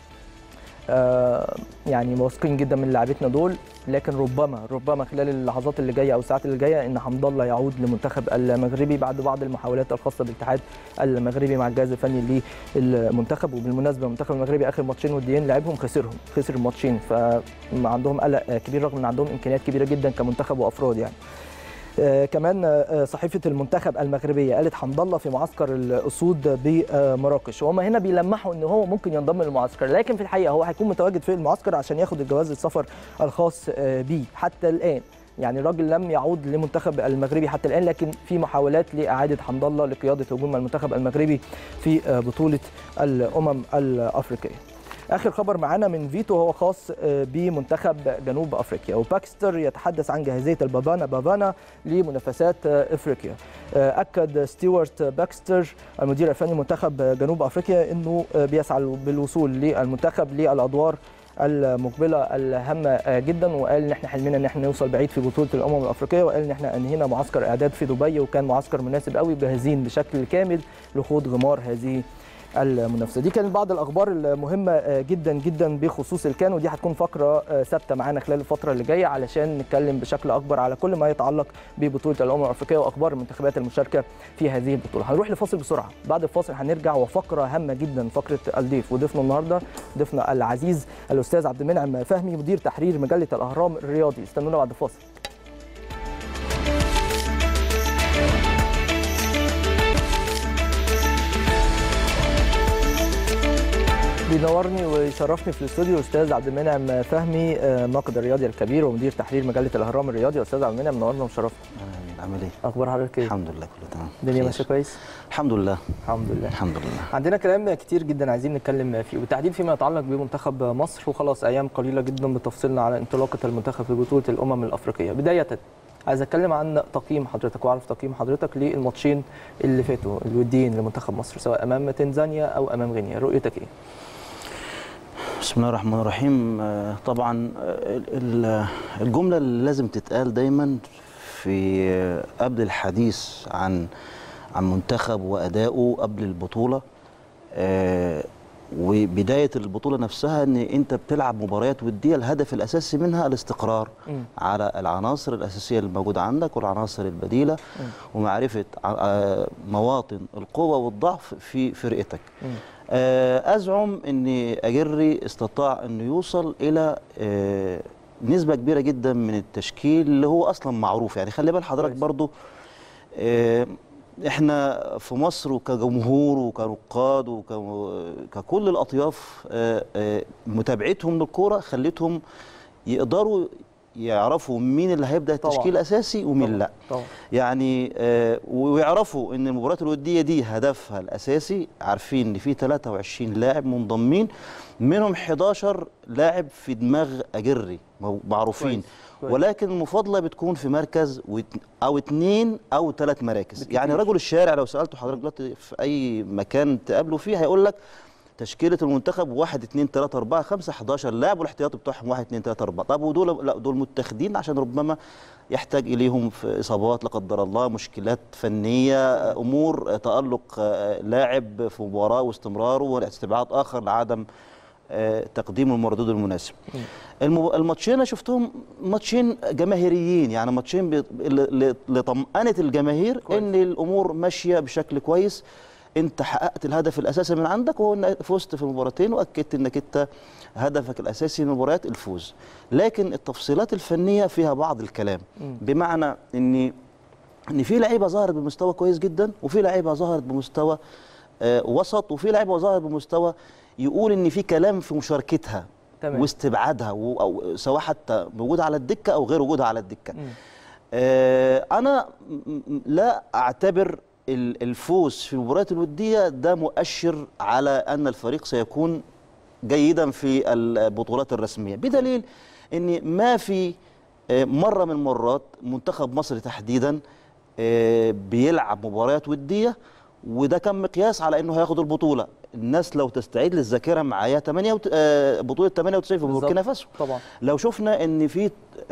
يعني واثقين جدا من لاعبتنا دول لكن ربما ربما خلال اللحظات اللي جايه او الساعات اللي جايه ان حمد الله يعود للمنتخب المغربي بعد بعض المحاولات الخاصه بالاتحاد المغربي مع الجهاز الفني للمنتخب وبالمناسبه المنتخب المغربي اخر ماتشين وديين لعبهم خسرهم خسر الماتشين فعندهم قلق كبير رغم ان عندهم امكانيات كبيره جدا كمنتخب وافراد يعني آه كمان آه صحيفه المنتخب المغربيه قالت حمد الله في معسكر الاسود بمراكش وهم هنا بيلمحوا ان هو ممكن ينضم للمعسكر لكن في الحقيقه هو هيكون متواجد في المعسكر عشان ياخد الجواز السفر الخاص آه بيه حتى الان يعني الراجل لم يعود للمنتخب المغربي حتى الان لكن في محاولات لاعاده حمد الله لقياده هجوم المنتخب المغربي في بطوله الامم الافريقيه اخر خبر معانا من فيتو هو خاص بمنتخب جنوب افريقيا وباكستر يتحدث عن جاهزيه البافانا بافانا لمنافسات افريقيا اكد ستيوارت باكستر المدير الفني لمنتخب جنوب افريقيا انه بيسعى بالوصول للمنتخب للادوار المقبله الهامه جدا وقال ان احنا حلمنا ان احنا نوصل بعيد في بطوله الامم الافريقيه وقال ان احنا انهينا معسكر اعداد في دبي وكان معسكر مناسب قوي وجاهزين بشكل كامل لخوض غمار هذه المنافسه دي كانت بعض الاخبار المهمه جدا جدا بخصوص الكان ودي هتكون فقره ثابته معانا خلال الفتره اللي جايه علشان نتكلم بشكل اكبر على كل ما يتعلق ببطوله الامم الافريقيه واخبار المنتخبات المشاركه في هذه البطوله هنروح لفاصل بسرعه بعد الفاصل هنرجع وفقره هامه جدا فقره الضيف وضيفنا النهارده ضيفنا العزيز الاستاذ عبد المنعم فهمي مدير تحرير مجله الاهرام الرياضي استنونا بعد الفاصل بينورني ويشرفني في الاستوديو الاستاذ عبد المنعم فهمي ناقد الرياضي الكبير ومدير تحرير مجله الاهرام الرياضي استاذ عبد المنعم منورنا ومشرفنا عامل ايه اخبار حضرتك ايه الحمد لله كله تمام الدنيا ماشيه كويس الحمد لله الحمد لله الحمد لله عندنا كلام كتير جدا عايزين نتكلم فيه وبالتحديد فيما يتعلق بمنتخب مصر وخلاص ايام قليله جدا بتفصلنا على انطلاقه المنتخب في بطوله الامم الافريقيه بدايه عايز اتكلم عن تقييم حضرتك واعرف تقييم حضرتك للماتشين اللي فاتوا الوديين لمنتخب مصر سواء امام تنزانيا او امام غينيا رؤيتك ايه بسم الله الرحمن الرحيم طبعا الجمله اللي لازم تتقال دايما في قبل الحديث عن عن منتخب وادائه قبل البطوله وبدايه البطوله نفسها ان انت بتلعب مباريات وديه الهدف الاساسي منها الاستقرار مم. على العناصر الاساسيه اللي موجوده عندك والعناصر البديله ومعرفه ع- آه، مواطن القوه والضعف في فرقتك مم. آه، ازعم ان اجري استطاع انه يوصل الى آه، نسبه كبيره جدا من التشكيل اللي هو اصلا معروف يعني خلي بال حضرتك كويس. برضو آه، احنا في مصر وكجمهور وكنقاد وككل الاطياف آه، آه، متابعتهم للكوره خلتهم يقدروا يعرفوا مين اللي هيبدا طبعاً. التشكيل الاساسي ومين طبعاً. لا طبعا يعني آه، ويعرفوا ان المباريات الوديه دي هدفها الاساسي عارفين ان في 23 لاعب منضمين منهم 11 لاعب في دماغ اجري مو- معروفين كويس. كويس. ولكن المفاضله بتكون في مركز وات- او اتنين او ثلاث مراكز بالكتير. يعني رجل الشارع لو سالته حضرتك دلوقتي في اي مكان تقابله فيه هيقول لك تشكيله المنتخب 1 2 3 4 5 11 لاعب والاحتياطي بتاعهم 1 2 3 4 طب ودول لا دول متاخدين عشان ربما يحتاج اليهم في اصابات لا قدر الله مشكلات فنيه امور تالق آه، لاعب في مباراه واستمراره واستبعاد اخر لعدم آه، تقديم المردود المناسب المو- الماتشين انا شفتهم ماتشين جماهيريين يعني ماتشين بي- ل- ل- لطمأنة الجماهير كويس. ان الامور ماشيه بشكل كويس انت حققت الهدف الاساسي من عندك وهو انك فزت في المباراتين واكدت انك انت هدفك الاساسي من المباريات الفوز لكن التفصيلات الفنيه فيها بعض الكلام مم. بمعنى ان ان في لعيبه ظهرت بمستوى كويس جدا وفي لعيبه ظهرت بمستوى آه، وسط وفي لعيبه ظهرت بمستوى يقول ان في كلام في مشاركتها تمام. واستبعادها و- أو سواء حتى موجوده على الدكه او غير وجودها على الدكه مم. آه، انا م- م- لا اعتبر ال- الفوز في المباريات الوديه ده مؤشر على ان الفريق سيكون جيدا في البطولات الرسميه بدليل ان ما في آه، مره من المرات منتخب مصر تحديدا آه، بيلعب مباريات وديه وده كان مقياس على انه هياخد البطوله الناس لو تستعيد للذاكره معايا 8 وت- آه، بطوله 98 في بالظبط. بوركينا فاسو طبعا لو شفنا ان في آه،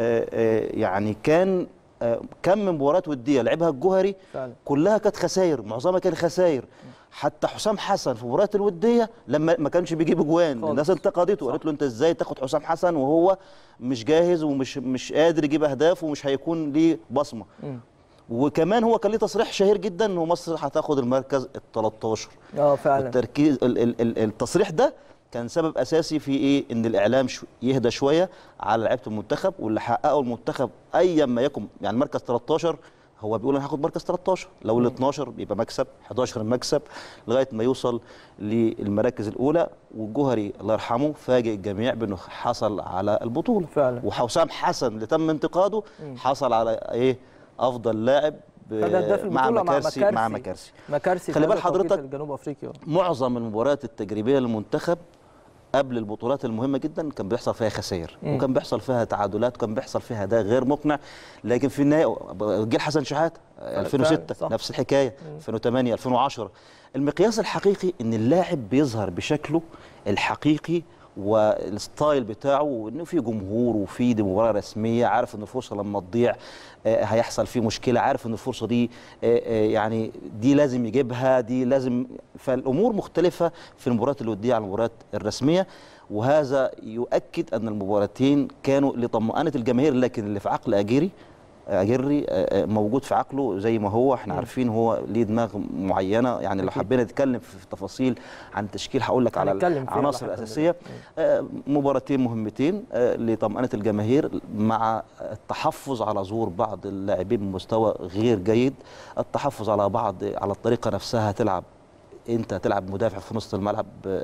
آه، يعني كان آه، كم من مباريات وديه لعبها الجوهري فعلا كلها كانت خسائر معظمها كان خسائر حتى حسام حسن في المباريات الوديه لما ما كانش بيجيب اجوان خالص. الناس انتقدته وقالت له انت ازاي تاخد حسام حسن وهو مش جاهز ومش مش قادر يجيب اهداف ومش هيكون ليه بصمه مم. وكمان هو كان ليه تصريح شهير جدا ان مصر هتاخد المركز ال 13 اه فعلا التركيز ال- ال- ال- التصريح ده كان سبب اساسي في ايه ان الاعلام شو يهدى شويه على لعيبه المنتخب واللي حققه المنتخب ايا ما يكن يعني مركز 13 هو بيقول انا هاخد مركز 13 لو ال 12 يبقى مكسب 11 مكسب لغايه ما يوصل للمراكز الاولى والجوهري الله يرحمه فاجئ الجميع بانه حصل على البطوله فعلا وحسام حسن اللي تم انتقاده حصل على ايه افضل لاعب ب- خد هداف مع البطولة مع مكارسي مع مكارسي. مكارسي مكارسي خلي في بال هذا التوقيت حضرتك الجنوب افريقيا معظم المباريات التجريبيه للمنتخب قبل البطولات المهمه جدا كان بيحصل فيها خسائر مم. وكان بيحصل فيها تعادلات وكان بيحصل فيها ده غير مقنع لكن في النهايه جيل حسن شحاته 2006 صح. نفس الحكايه 2008 2010 المقياس الحقيقي ان اللاعب بيظهر بشكله الحقيقي والستايل بتاعه وانه في جمهور وفي دي مباراه رسميه عارف ان الفرصه لما تضيع آه، هيحصل فيه مشكله عارف ان الفرصه دي آه، آه، يعني دي لازم يجيبها دي لازم فالامور مختلفه في المباريات الوديه عن المباريات الرسميه وهذا يؤكد ان المباراتين كانوا لطمانه الجماهير لكن اللي في عقل اجيري اجري آه، آه، موجود في عقله زي ما هو احنا عارفين هو ليه دماغ معينه يعني لو أكيد. حبينا نتكلم في تفاصيل عن التشكيل هقول لك على هنتكلم فيها العناصر لاحقاً الاساسيه آه، مباراتين مهمتين آه، لطمأنة الجماهير مع التحفظ على ظهور بعض اللاعبين بمستوى غير جيد التحفظ على بعض على الطريقة نفسها تلعب انت تلعب مدافع في نص الملعب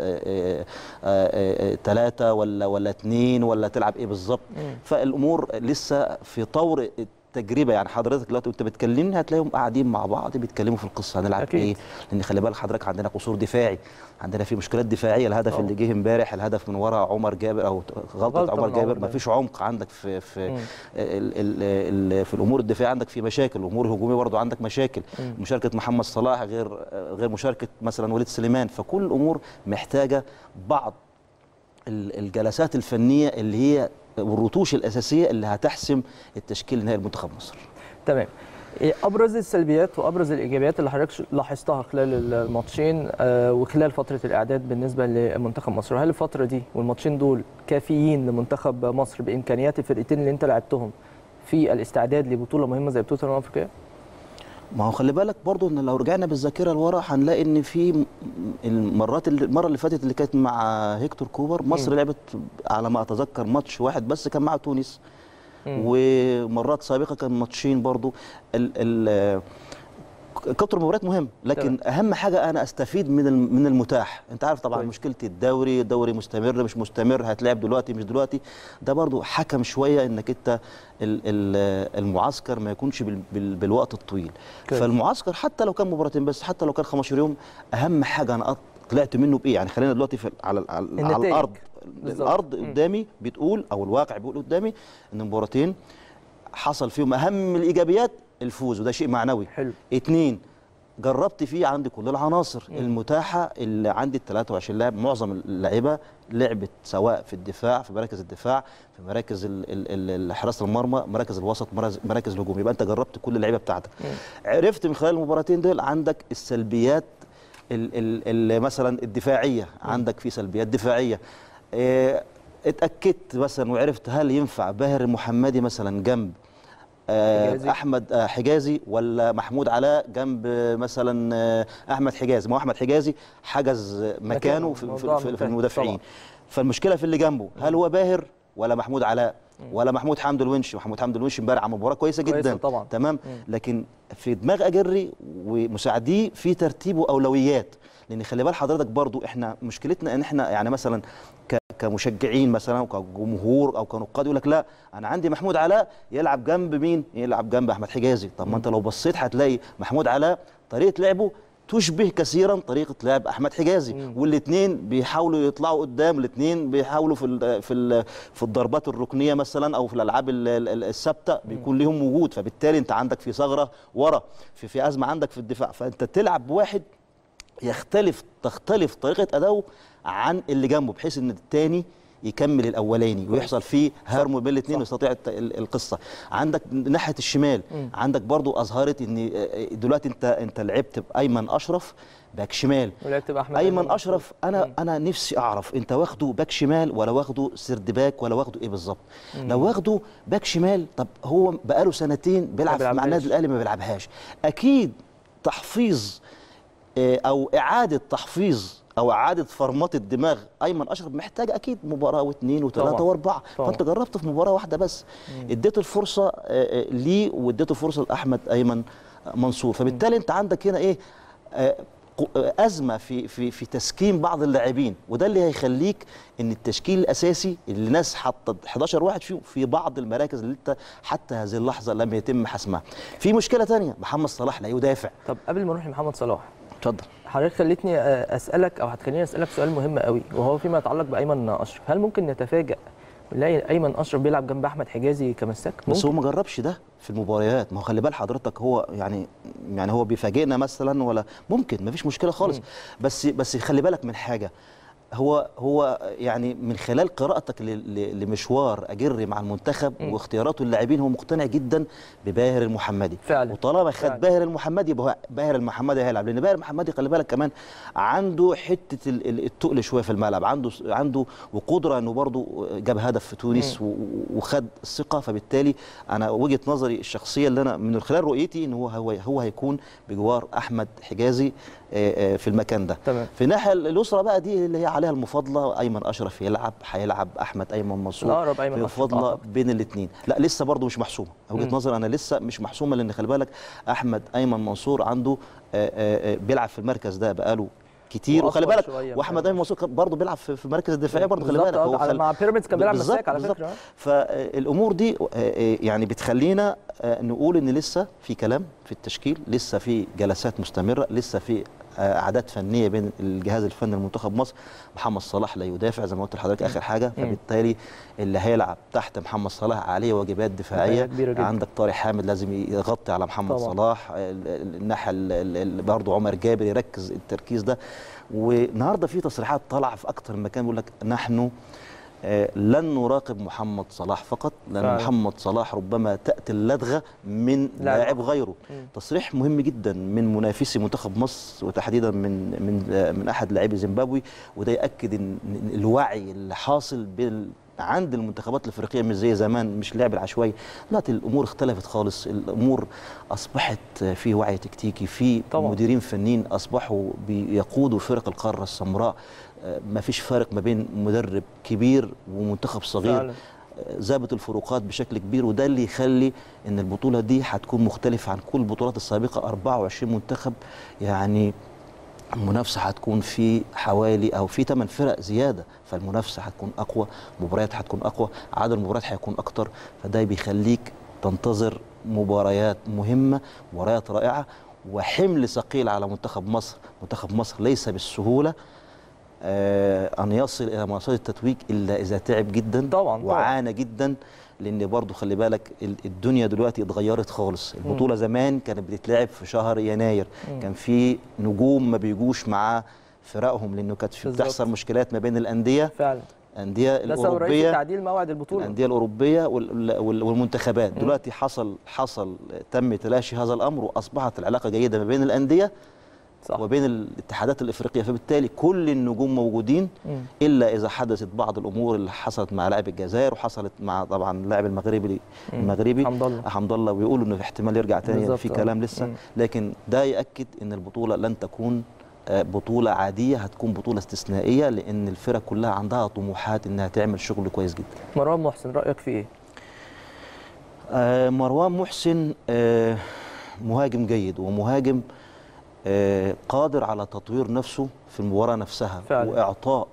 ثلاثة ولا ولا اثنين ولا تلعب ايه بالظبط مم. فالامور لسه في طور التجربه يعني حضرتك دلوقتي وانت بتكلمني هتلاقيهم قاعدين مع بعض بيتكلموا في القصه هنلعب أكيد. ايه لان خلي بالك حضرتك عندنا قصور دفاعي عندنا في مشكلات دفاعيه الهدف طبعا. اللي جه امبارح الهدف من ورا عمر جابر او غلطه, غلطة عمر من جابر عمر ما جابر. فيش عمق عندك في في مم. ال ال ال في الامور الدفاعيه عندك في مشاكل الامور الهجوميه برضو عندك مشاكل مم. مشاركه محمد صلاح غير غير مشاركه مثلا وليد سليمان فكل الامور محتاجه بعض ال- الجلسات الفنيه اللي هي والرتوش الاساسيه اللي هتحسم التشكيل النهائي لمنتخب مصر تمام إيه ابرز السلبيات وابرز الايجابيات اللي حضرتك لاحظتها خلال الماتشين آه، وخلال فتره الاعداد بالنسبه لمنتخب مصر هل الفتره دي والماتشين دول كافيين لمنتخب مصر بامكانيات الفرقتين اللي انت لعبتهم في الاستعداد لبطوله مهمه زي بطوله الامم الافريقيه ما هو خلي بالك برضو ان لو رجعنا بالذاكره لورا هنلاقي ان في م- المرات اللي المره اللي فاتت اللي كانت مع هيكتور كوبر مصر مم. لعبت على ما اتذكر ماتش واحد بس كان مع تونس مم. ومرات سابقه كان ماتشين برضو ال ال كتر المباريات مهم لكن اهم حاجه انا استفيد من الم- من المتاح انت عارف طبعا طيب. مشكله الدوري الدوري مستمر مش مستمر هتلعب دلوقتي مش دلوقتي ده برضو حكم شويه انك انت ال- ال- المعسكر ما يكونش بال- بال- بالوقت الطويل كويس. فالمعسكر حتى لو كان مباراتين بس حتى لو كان 15 يوم اهم حاجه انا أط- طلعت منه بايه يعني خلينا دلوقتي في على على, على النتائج. الارض بالظبط. الارض مم. قدامي بتقول او الواقع بيقول قدامي ان مباراتين حصل فيهم اهم الايجابيات الفوز وده شيء معنوي حلو اتنين جربت فيه عندي كل العناصر مم. المتاحه اللي عندي ال 23 لاعب معظم اللعيبه لعبت سواء في الدفاع في مراكز الدفاع في مراكز ال- ال- ال- حراسه المرمى مراكز الوسط مراكز- مراكز الهجوم يبقى انت جربت كل اللعيبه بتاعتك مم. عرفت من خلال المباراتين دول عندك السلبيات ال ال ال مثلا الدفاعيه عندك في سلبيات دفاعيه اه اتاكدت مثلا وعرفت هل ينفع باهر المحمدي مثلا جنب آه، حجازي. احمد آه، حجازي ولا محمود علاء جنب آه، مثلا آه، احمد حجازي ما هو احمد حجازي حجز مكانه مكانه. في, موضوع في, في, في منتهي. المدافعين طبعا. فالمشكله في اللي جنبه هل هو باهر ولا محمود علاء ولا محمود حمد الونش محمود حمد الونش امبارح عمل مباراه كويسه كويسة جدا طبعا. تمام مم. لكن في دماغ اجري ومساعديه في ترتيب واولويات لان خلي بال حضرتك برضو احنا مشكلتنا ان احنا يعني مثلا ك- كمشجعين مثلا او كجمهور او كنقاد يقول لك لا انا عندي محمود علاء يلعب جنب مين يلعب جنب احمد حجازي طب ما انت لو بصيت هتلاقي محمود علاء طريقه لعبه تشبه كثيرا طريقه لعب احمد حجازي مم. والاثنين بيحاولوا يطلعوا قدام الاثنين بيحاولوا في ال في ال في الضربات الركنيه مثلا او في الالعاب ال- ال- الثابته بيكون لهم وجود فبالتالي انت عندك في ثغره ورا في في ازمه عندك في الدفاع فانت تلعب بواحد يختلف تختلف طريقه اداؤه عن اللي جنبه بحيث ان الثاني يكمل الاولاني ويحصل فيه هرم بين الاثنين ويستطيع الت- ال- القصه عندك ناحيه الشمال مم. عندك برضو اظهرت ان دلوقتي انت انت لعبت بايمن اشرف باك شمال ولعبت باحمد ايمن اشرف انا مم. انا نفسي اعرف انت واخده باك شمال ولا واخده سرد باك ولا واخده ايه بالظبط لو واخده باك شمال طب هو بقاله سنتين بيلعب مع بيلعبهاش. النادي الاهلي ما بيلعبهاش اكيد تحفيظ آه، او اعاده تحفيظ او اعاده فرمات الدماغ ايمن اشرف محتاج اكيد مباراه واثنين وثلاثه طبعاً. واربعه طبعاً. فانت جربت في مباراه واحده بس اديت الفرصه آه، آه، ليه واديت الفرصه لاحمد ايمن منصور فبالتالي انت عندك هنا ايه آه، ق- آه، ازمه في في في تسكين بعض اللاعبين وده اللي هيخليك ان التشكيل الاساسي اللي الناس حاطه 11 واحد فيهم في بعض المراكز اللي انت حتى هذه اللحظه لم يتم حسمها في مشكله تانية محمد صلاح لا يدافع طب قبل ما نروح لمحمد صلاح اتفضل حضرتك خلتني آه، اسالك او هتخليني اسالك سؤال مهم قوي وهو فيما يتعلق بايمن اشرف هل ممكن نتفاجئ نلاقي ايمن اشرف بيلعب جنب احمد حجازي كمساك بس ممكن هو ما جربش ده في المباريات ما هو خلي بال حضرتك هو يعني يعني هو بيفاجئنا مثلا ولا ممكن ما فيش مشكله خالص مم. بس بس خلي بالك من حاجه هو هو يعني من خلال قراءتك ل- ل- لمشوار اجري مع المنتخب مم. واختياراته اللاعبين هو مقتنع جدا بباهر المحمدي فعلا. وطالما خد فعلا. باهر المحمدي يبقى هو باهر المحمدي هيلعب لان باهر المحمدي خلي بالك كمان عنده حته ال- ال- التقل شويه في الملعب عنده عنده وقدره انه برضه جاب هدف في تونس و- وخد الثقه فبالتالي انا وجهه نظري الشخصيه اللي انا من خلال رؤيتي ان هو هو هو هيكون بجوار احمد حجازي آه، آه، في المكان ده تمام في الناحيه اليسرى بقى دي اللي هي عليها المفاضله ايمن اشرف يلعب هيلعب احمد ايمن منصور الأقرب أيمن في أشرف مفاضله أعتقد. بين الاثنين لا لسه برضه مش محسومه وجهه مم. نظري انا لسه مش محسومه لان خلي بالك احمد ايمن منصور عنده آه، آه، آه، بيلعب في المركز ده بقاله كتير وخلي وأطول بالك شوية واحمد كمان. ايمن منصور كان برضه بيلعب في في المراكز الدفاعيه برضه خلي بالظبط، بالك آه، خل- مع بيراميدز كان بيلعب بالظبط، مساك على بالظبط. فكره فالامور دي آه، آه، يعني بتخلينا آه، نقول ان لسه في كلام في التشكيل لسه في جلسات مستمره لسه في آه، عادات فنيه بين الجهاز الفني لمنتخب مصر محمد صلاح لا يدافع زي ما قلت لحضرتك اخر حاجه مم. فبالتالي اللي هيلعب تحت محمد صلاح عليه واجبات دفاعية دفاعيه كبيرة جدا. عندك طارق حامد لازم يغطي على محمد طبعا. صلاح ال- ال- الناحيه ال- ال- ال- برضه عمر جابر يركز التركيز ده والنهارده في تصريحات طالعه في اكتر من مكان بيقول لك نحن آه، لن نراقب محمد صلاح فقط لان فعلا. محمد صلاح ربما تاتي اللدغه من لاعب لاعب غيره مم. تصريح مهم جدا من منافسي منتخب مصر وتحديدا من من آه، من احد لاعبي زيمبابوي وده ياكد ان إن الوعي اللي حاصل بال عند المنتخبات الافريقيه مش زي زمان مش لعب العشوائي دلوقتي الامور اختلفت خالص الامور اصبحت في وعي تكتيكي في طبعاً. مديرين فنيين اصبحوا بيقودوا فرق القاره السمراء ما فيش فارق ما بين مدرب كبير ومنتخب صغير فعلا. ذابت الفروقات بشكل كبير وده اللي يخلي ان البطوله دي هتكون مختلفه عن كل البطولات السابقه 24 منتخب يعني المنافسه هتكون في حوالي او في 8 فرق زياده فالمنافسه هتكون اقوى مباريات هتكون اقوى عدد المباريات هيكون اكتر فده بيخليك تنتظر مباريات مهمه مباريات رائعه وحمل ثقيل على منتخب مصر منتخب مصر ليس بالسهوله آه، ان يصل الى منصات التتويج الا اذا تعب جدا طبعاً، طبعاً. وعانى جدا لان برضو خلي بالك ال- الدنيا دلوقتي اتغيرت خالص البطوله زمان كانت بتتلعب في شهر يناير مم. كان في نجوم ما بيجوش مع فرقهم لانه كانت في بالظبط. بتحصل مشكلات ما بين الانديه فعلا الانديه ده سبب رئيس الاوروبيه تعديل موعد البطوله الانديه الاوروبيه وال- وال- والمنتخبات دلوقتي حصل حصل تم تلاشي هذا الامر واصبحت العلاقه جيده ما بين الانديه صح وبين الاتحادات الافريقيه فبالتالي كل النجوم موجودين مم. الا اذا حدثت بعض الامور اللي حصلت مع لاعب الجزائر وحصلت مع طبعا اللاعب المغربي المغربي حمد الله. حمد الله ويقولوا انه احتمال يرجع تاني بالظبط، في آه. كلام لسه مم. لكن ده ياكد ان البطوله لن تكون آه، بطوله عاديه هتكون بطوله استثنائيه لان الفرق كلها عندها طموحات انها تعمل شغل كويس جدا مروان محسن رايك في ايه؟ آه، مروان محسن آه، مهاجم جيد ومهاجم آه، قادر على تطوير نفسه في المباراة نفسها فعلا. وإعطاء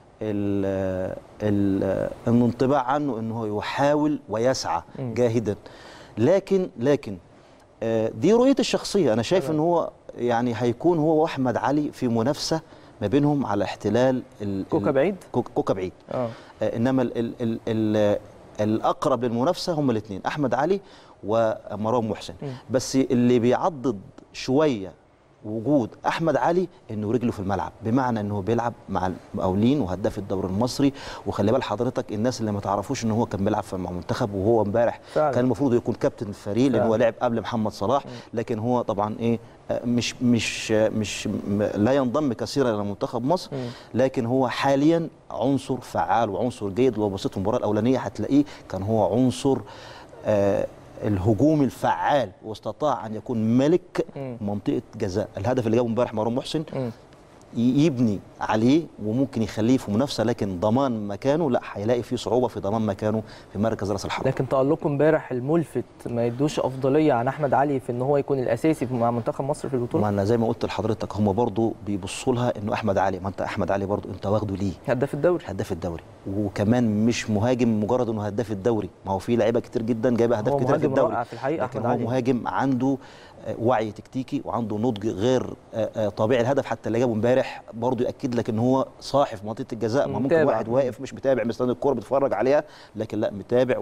ال- ال- الانطباع عنه أنه يحاول ويسعى مم. جاهدا لكن لكن آه، دي رؤيتي الشخصية أنا شايف تمام. أنه هو يعني هيكون هو وأحمد علي في منافسة ما بينهم على احتلال ال- كوكا ال- بعيد؟ كوكا كوكا بعيد اه آه، انما ال ال ال ال الاقرب للمنافسه هم الاثنين احمد علي ومروان محسن مم. بس اللي بيعضد شويه وجود احمد علي انه رجله في الملعب بمعنى انه بيلعب مع المقاولين وهداف الدوري المصري وخلي بال حضرتك الناس اللي ما تعرفوش ان هو كان بيلعب في- مع منتخب وهو امبارح فعلا. كان المفروض يكون كابتن الفريق لان فعلا. هو لعب قبل محمد صلاح لكن هو طبعا ايه آه، مش مش آه، مش م- لا ينضم كثيرا الى منتخب مصر مم. لكن هو حاليا عنصر فعال وعنصر جيد لو بصيت المباراه الاولانيه هتلاقيه كان هو عنصر آه الهجوم الفعال واستطاع ان يكون ملك مم. منطقه جزاء الهدف اللي جابه امبارح مروان محسن مم. ي- يبني عليه وممكن يخليه في منافسه لكن ضمان مكانه لا هيلاقي فيه صعوبه في ضمان مكانه في مركز راس الحربه لكن تألقه امبارح الملفت ما يدوش افضليه عن احمد علي في ان هو يكون الاساسي مع منتخب مصر في ما البطوله انا زي ما قلت لحضرتك هم برضو بيبصوا لها انه احمد علي ما انت احمد علي برضو انت واخده ليه هداف الدوري هداف الدوري وكمان مش مهاجم مجرد انه هداف الدوري ما هو في لعيبه كتير جدا جايبه اهداف هو كتير في مهاجم الدوري رائع في الحقيقه لكن احمد هو علي مهاجم عنده آه، وعي تكتيكي وعنده نضج غير آه، آه، طبيعي الهدف حتى اللي جابه امبارح برضه ياكد لك ان هو صاحي في منطقه الجزاء ما ممكن متابع. واحد واقف مش متابع مستني الكوره بيتفرج عليها لكن لا متابع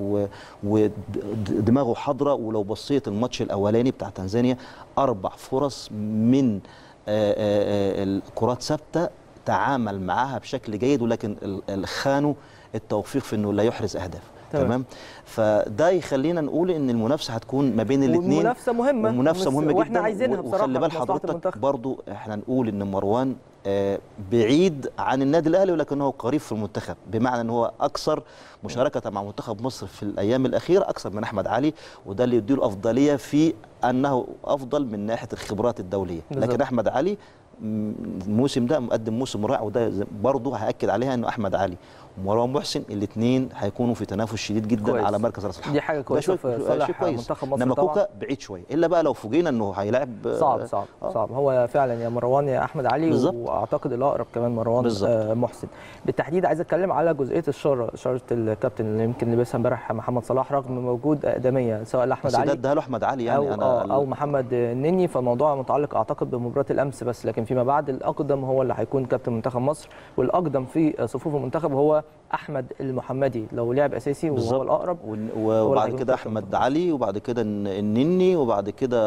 ودماغه حاضره ولو بصيت الماتش الاولاني بتاع تنزانيا اربع فرص من آه، آه، آه، الكرات ثابته تعامل معاها بشكل جيد ولكن ال- ال- خانوا التوفيق في انه لا يحرز اهداف تمام. تمام فده يخلينا نقول ان المنافسه هتكون ما بين الاثنين والمنافسه مهمه المنافسه بس- مهمه جدا واحنا عايزينها و- بصراحه وخلي بال لمصلحة حضرتك المنتخب. برضو احنا نقول ان مروان آه، بعيد عن النادي الاهلي ولكنه قريب في المنتخب بمعنى ان هو اكثر مشاركه مع منتخب مصر في الايام الاخيره اكثر من احمد علي وده اللي يديله افضليه في انه افضل من ناحيه الخبرات الدوليه بالظبط. لكن احمد علي م- الموسم ده مقدم موسم رائع وده زي- برضه هاكد عليها انه احمد علي ومروان محسن الاثنين هيكونوا في تنافس شديد جدا كويس. على مركز راس الحربه دي حاجه ده كويسه شيء- في شيء صالح كويس. منتخب مصر انما طبعا كوكا بعيد شويه الا بقى لو فوجئنا انه هيلاعب صعب صعب آه. صعب هو فعلا يا مروان يا احمد علي بالظبط. واعتقد الاقرب كمان مروان بالظبط. آه محسن بالتحديد عايز اتكلم على جزئيه الشاره شاره الكابتن اللي يمكن لبسها امبارح محمد صلاح رغم وجود اقدميه سواء لاحمد بس ده علي اداها له احمد علي يعني او انا آه او محمد النني فالموضوع متعلق اعتقد بمباراه الامس بس لكن فيما بعد الاقدم هو اللي هيكون كابتن منتخب مصر والاقدم في صفوف المنتخب هو احمد المحمدي لو لعب اساسي وهو بالظبط. الاقرب ون- هو وبعد اللي كده هيكون احمد كابتن. علي وبعد كده الن- النني وبعد كده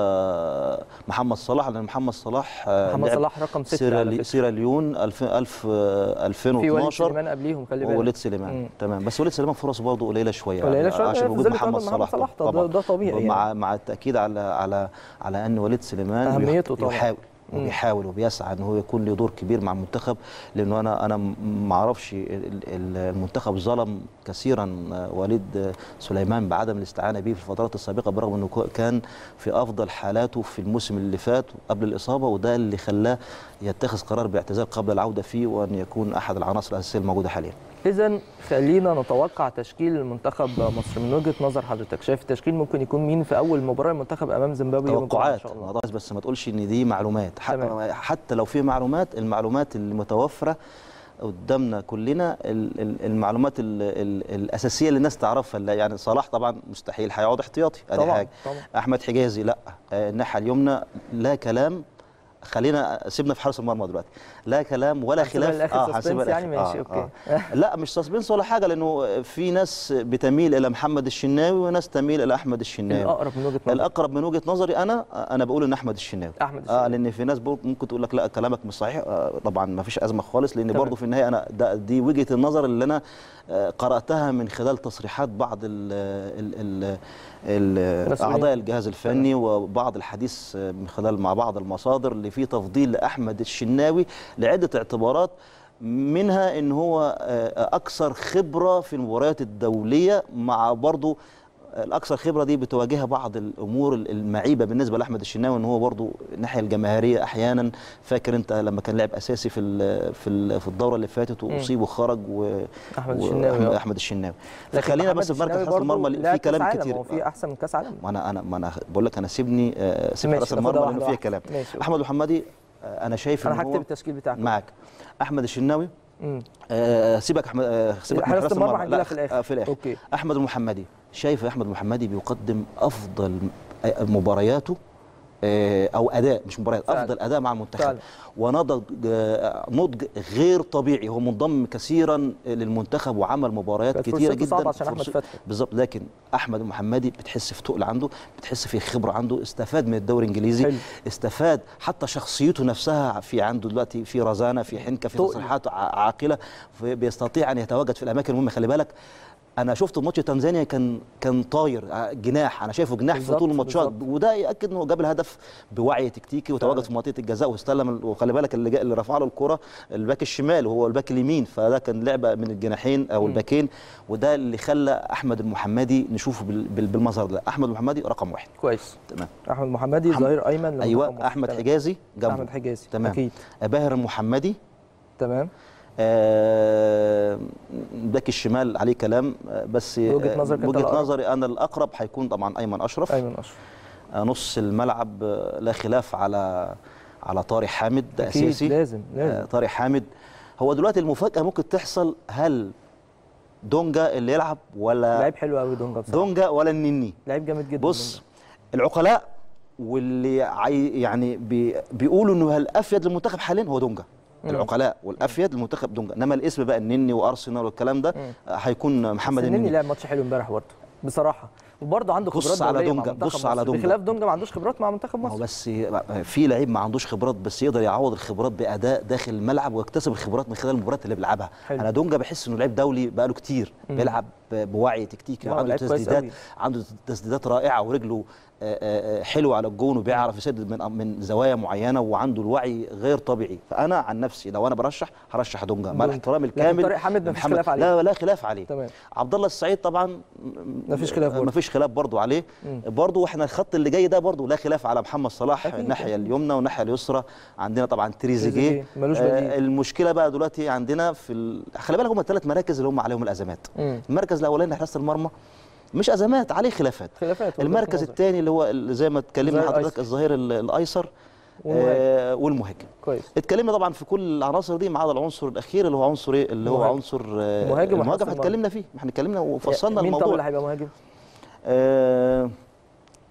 محمد صلاح لان محمد صلاح آه، محمد لعب صلاح رقم ستة سيرا على لي- فكرة. سيراليون 2000 1000 آه، في وليد 2012 سليمان قبليهم خلي بالك ووليد سليمان مم. تمام بس وليد سليمان فرصه برضه قليله شويه قليلة يعني شوية عشان في وجود ظل محمد قدم محمد صلاح صلاح، ده- طبعا ده طبيعي مع يعني. مع التاكيد على على على ان وليد سليمان أهميته يح- طبعاً. يحاول مم. وبيحاول وبيسعى ان هو يكون له دور كبير مع المنتخب لانه انا انا م- ما اعرفش ال- ال- المنتخب ظلم كثيرا آه، وليد آه، سليمان بعدم الاستعانه به في الفترات السابقه برغم انه كو- كان في افضل حالاته في الموسم اللي فات قبل الاصابه وده اللي خلاه يتخذ قرار باعتزال قبل العوده فيه وان يكون احد العناصر الاساسيه الموجوده حاليا اذا خلينا نتوقع تشكيل المنتخب مصر من وجهه نظر حضرتك شايف التشكيل ممكن يكون مين في اول مباراه المنتخب امام زيمبابوي يوم الجمعة ان توقعات شاء الله الموضوع بس ما تقولش ان دي معلومات تمام. حتى, حتى لو في معلومات المعلومات المتوفره قدامنا كلنا ال- ال- المعلومات ال ال الاساسيه اللي الناس تعرفها اللي يعني صلاح طبعا مستحيل هيقعد احتياطي ادي طبعا حاجه طبعا احمد حجازي لا آه، الناحيه اليمنى لا كلام خلينا سيبنا في حارس المرمى دلوقتي لا كلام ولا هنسيبها خلاف للآخر هنسيبها suspense يعني للآخر. ماشي، أوكي. لا مش سسبنس ولا حاجه لانه في ناس بتميل الى محمد الشناوي وناس تميل الى احمد الشناوي الاقرب من وجهه نظر الاقرب من وجهه نظري انا انا بقول ان احمد الشناوي احمد اه الشناوي. لان في ناس برضه ممكن تقول لك لا كلامك مش صحيح آه طبعا ما فيش ازمه خالص لان تمام. برضه في النهايه انا ده دي وجهه النظر اللي انا آه قراتها من خلال تصريحات بعض ال ال ال ال مسؤولين. اعضاء الجهاز الفني وبعض الحديث آه، من خلال مع بعض المصادر اللي فيه تفضيل لاحمد الشناوي لعده اعتبارات منها ان هو آه، اكثر خبره في المباريات الدوليه مع برضه الاكثر خبره دي بتواجهها بعض الامور المعيبه بالنسبه لاحمد الشناوي ان هو برضو الناحيه الجماهيريه احيانا فاكر انت لما كان لاعب اساسي في ال- في ال- في الدوره اللي فاتت واصيب وخرج و احمد و- الشناوي أحمد- آه. احمد الشناوي لكن فخلينا محمد بس في مركز الشناوي حراسه برضه المرمى لاعب في كلام كأس عالم، كتير هو في احسن من كاس عالم ما انا انا ما انا بقول لك انا سيبني آه، سيب ماشي، حراسه ناخدها المرمى واحدة لانه فيها واحدة. كلام ماشي، أوكي. احمد محمدي آه، انا شايف انا ان هكتب هو التشكيل بتاعك معاك احمد الشناوي مم. آه، سيبك احمد آه، سيبك من حراسة المرمى لا، هنجيلها في الآخر. آه، في الاخر أوكي. احمد المحمدي شايف احمد المحمدي بيقدم افضل آه، مبارياته آه، او اداء مش مباريات فعلا. افضل اداء مع المنتخب فعلا. ونضج آه، نضج غير طبيعي هو منضم كثيرا للمنتخب وعمل مباريات كانت كتيره فرصته جدا صعبة عشان أحمد فرص- فتحي. بالظبط لكن احمد المحمدي بتحس في تقل عنده بتحس في خبره عنده استفاد من الدوري الانجليزي حلو. استفاد حتى شخصيته نفسها في عنده دلوقتي في رزانه في حنكه في تقل. تصريحات ع- عاقله في- بيستطيع ان يتواجد في الاماكن المهمه خلي بالك انا شفت ماتش تنزانيا كان كان طاير ع- جناح انا شايفه جناح في بالظبط، طول الماتشات بالظبط. وده ياكد انه جاب الهدف بوعي تكتيكي وتواجد فعلا. في منطقه الجزاء واستلم ال- وخلي بالك اللي, جا- اللي رفع له الكره الباك الشمال وهو الباك اليمين فده كان لعبه من الجناحين او مم. الباكين وده اللي خلى احمد المحمدي نشوفه بال- بال- بالمظهر ده احمد المحمدي رقم واحد كويس تمام احمد محمدي أحمد- ظهير ايمن لمنتخب ايوه مصر. احمد تمام. حجازي جنبه احمد حجازي تمام. اكيد باهر المحمدي تمام آه، باك الشمال عليه كلام آه، بس وجهة آه، نظرك أنت وجهه الأقرب؟ نظري انا الاقرب هيكون طبعا ايمن اشرف ايمن اشرف آه، نص الملعب آه، لا خلاف على على طارق حامد ده اكيد اساسي لازم آه، لازم طارق حامد هو دلوقتي المفاجاه ممكن تحصل هل دونجا اللي يلعب ولا لعيب حلو قوي دونجا بصراحه دونجا ولا النني لعيب جامد جدا بص العقلاء واللي عي يعني بي بيقولوا انه الافيد للمنتخب حاليا هو دونجا مم. العقلاء والافيد للمنتخب دونجا انما الاسم بقى النني وارسنال والكلام ده مم. آه، هيكون محمد النني النني لعب ماتش حلو امبارح برضه بصراحه وبرضه عنده بص خبرات على دولية مع دونجا، منتخب بص على مصر. دونجا. بخلاف دونجا ما عندوش خبرات مع منتخب ما هو مصر بس في لعيب ما عندوش خبرات بس يقدر يعوض الخبرات باداء داخل الملعب ويكتسب الخبرات من خلال المباريات اللي بيلعبها حلو. انا دونجا بحس انه لعيب دولي بقاله كتير مم. بيلعب بوعي تكتيكي آه، وعنده لعيب كويس تسديدات قوي. عنده تسديدات رائعه ورجله آه، آه، آه، حلوه على الجون وبيعرف يسدد من من زوايا معينه وعنده الوعي غير طبيعي فانا عن نفسي لو انا برشح هرشح دونجا مع دونجا. الاحترام لكن الكامل طارق حامد مفيش لمحمد- خلاف عليه. لا لا خلاف عليه تمام عبد الله السعيد طبعا مفيش خلاف برضه. مفيش خلاف برضه عليه مم. برضه احنا الخط اللي جاي ده برضه لا خلاف على محمد صلاح أكيد، الناحيه أكيد. اليمنى والناحيه اليسرى عندنا طبعا تريزيجيه تريزيجيه، ملوش بديل. آه المشكله بقى دلوقتي عندنا في ال... خلي بالك هم الثلاث مراكز اللي هم عليهم الازمات مم. المركز الاولاني حراسه المرمى مش ازمات عليه خلافات خلافات وجهة المركز نظر. الثاني اللي هو ال- زي ما اتكلمنا الظهير حضرتك الأيسر. الظهير ال- الايسر والمهاجم. آه والمهاجم كويس اتكلمنا طبعا في كل العناصر دي ما عدا العنصر الاخير اللي هو عنصر ايه اللي هو المهاجم. عنصر آه، المهاجم وحراسة المهاجم المرمى. اتكلمنا فيه ما احنا اتكلمنا وفصلنا مين طب الموضوع اللي هيبقى مهاجم؟ آه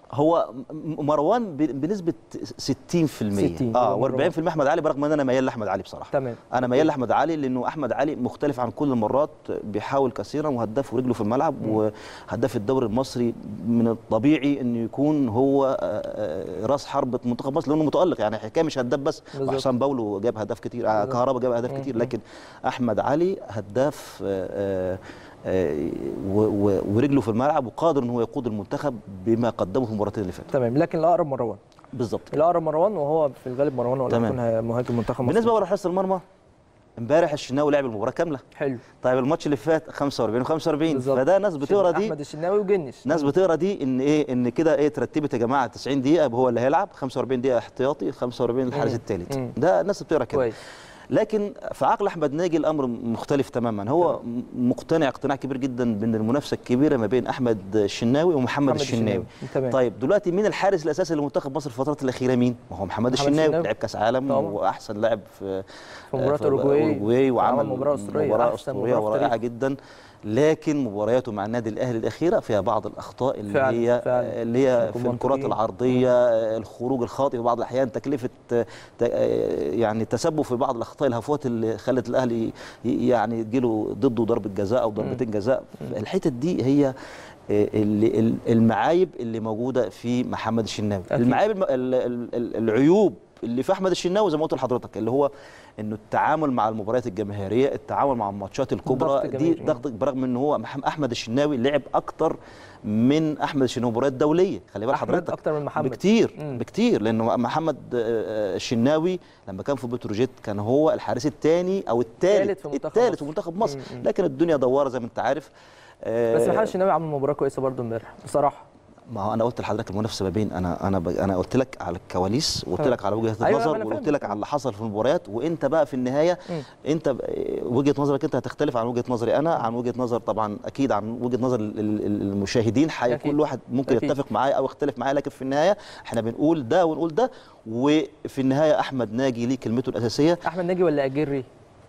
هو م- مروان ب- بنسبه 60% 60 اه هو مروان. و40% احمد علي برغم ان انا ميال لاحمد علي بصراحه تمام انا ميال لاحمد علي لانه احمد علي مختلف عن كل المرات بيحاول كثيرا وهداف ورجله في الملعب وهداف الدوري المصري من الطبيعي انه يكون هو آه، آه، راس حربة منتخب مصر لانه متالق يعني حكايه مش هداف بس بالظبط. وحسام باولو جاب هدف كتير آه، بالظبط. كهربا جاب اهداف مم. كتير لكن احمد علي هداف آه، آه، آه، و- و- ورجله في الملعب وقادر ان هو يقود المنتخب بما قدمه في المباراتين اللي فاتوا تمام لكن الاقرب مروان بالظبط الاقرب مروان وهو في الغالب مروان ولا تمام. يكون مهاجم منتخب مصر بالنسبه بقى لحراسه المرمى امبارح الشناوي لعب المباراه كامله حلو طيب الماتش اللي فات 45 و45 بالظبط. فده ناس بتقرا دي احمد الشناوي وجنش ناس بتقرا دي ان ايه ان كده ايه ترتبت يا جماعه 90 دقيقه هو اللي هيلعب 45 دقيقه احتياطي 45 الحارس مم. الثالث مم. ده الناس بتقرا كده كويس لكن في عقل احمد ناجي الامر مختلف تماما هو مقتنع اقتناع كبير جدا بان المنافسه الكبيره ما بين احمد الشناوي ومحمد محمد الشناوي تمام طيب دلوقتي مين الحارس الاساسي لمنتخب مصر الفترات الاخيره مين ما هو محمد, محمد الشناوي الشناوي. لعب كاس عالم طبعا. واحسن لاعب في في مباراة في أوروجواي. أوروجواي وعمل عمل مباراة أسطورية، مباراه أحسن اسطوريه مباراة في ورائعه تاريخه. جدا لكن مبارياته مع النادي الاهلي الاخيره فيها بعض الاخطاء اللي فعلا، هي فعلا. اللي هي كنا في الكرات منطقيين. العرضيه الخروج الخاطئ في بعض الاحيان تكلفه ت- يعني التسبب في بعض الاخطاء الهفوات اللي خلت الاهلي ي- يعني تجيله ضده ضربه جزاء او ضربتين جزاء الحتت دي هي اللي ال- المعايب اللي موجوده في محمد الشناوي أكيد. المعايب الم- ال- ال- ال- العيوب اللي في احمد الشناوي زي ما قلت لحضرتك اللي هو انه التعامل مع المباريات الجماهيريه التعامل مع الماتشات ضغط الكبرى دي جماهيري. ضغط برغم ان هو مح- احمد الشناوي لعب اكتر من احمد الشناوي مباريات دوليه خلي بال أحمد حضرتك أكتر من محمد. بكتير مم. بكتير لانه محمد آه، آه، الشناوي لما كان في بتروجيت كان هو الحارس الثاني او الثالث الثالث في منتخب الثالث مصر. في منتخب مصر مم، مم. لكن الدنيا دواره زي ما انت عارف آه، بس محمد الشناوي عمل مباراه كويسه برضه امبارح بصراحه ما هو انا قلت لحضرتك المنافسه ما بين انا انا ب... انا قلت لك على الكواليس وقلت تمام. لك على وجهه أيوة، النظر أنا وقلت فاهم. لك على اللي حصل في المباريات وانت بقى في النهايه مم. انت ب... وجهه نظرك انت هتختلف عن وجهه نظري انا عن وجهه نظر طبعا اكيد عن وجهه نظر ال- ال- المشاهدين حي... أكيد. كل واحد ممكن أكيد. يتفق معايا او يختلف معايا لكن في النهايه احنا بنقول ده ونقول ده وفي النهايه احمد ناجي ليه كلمته الاساسيه احمد ناجي ولا اجري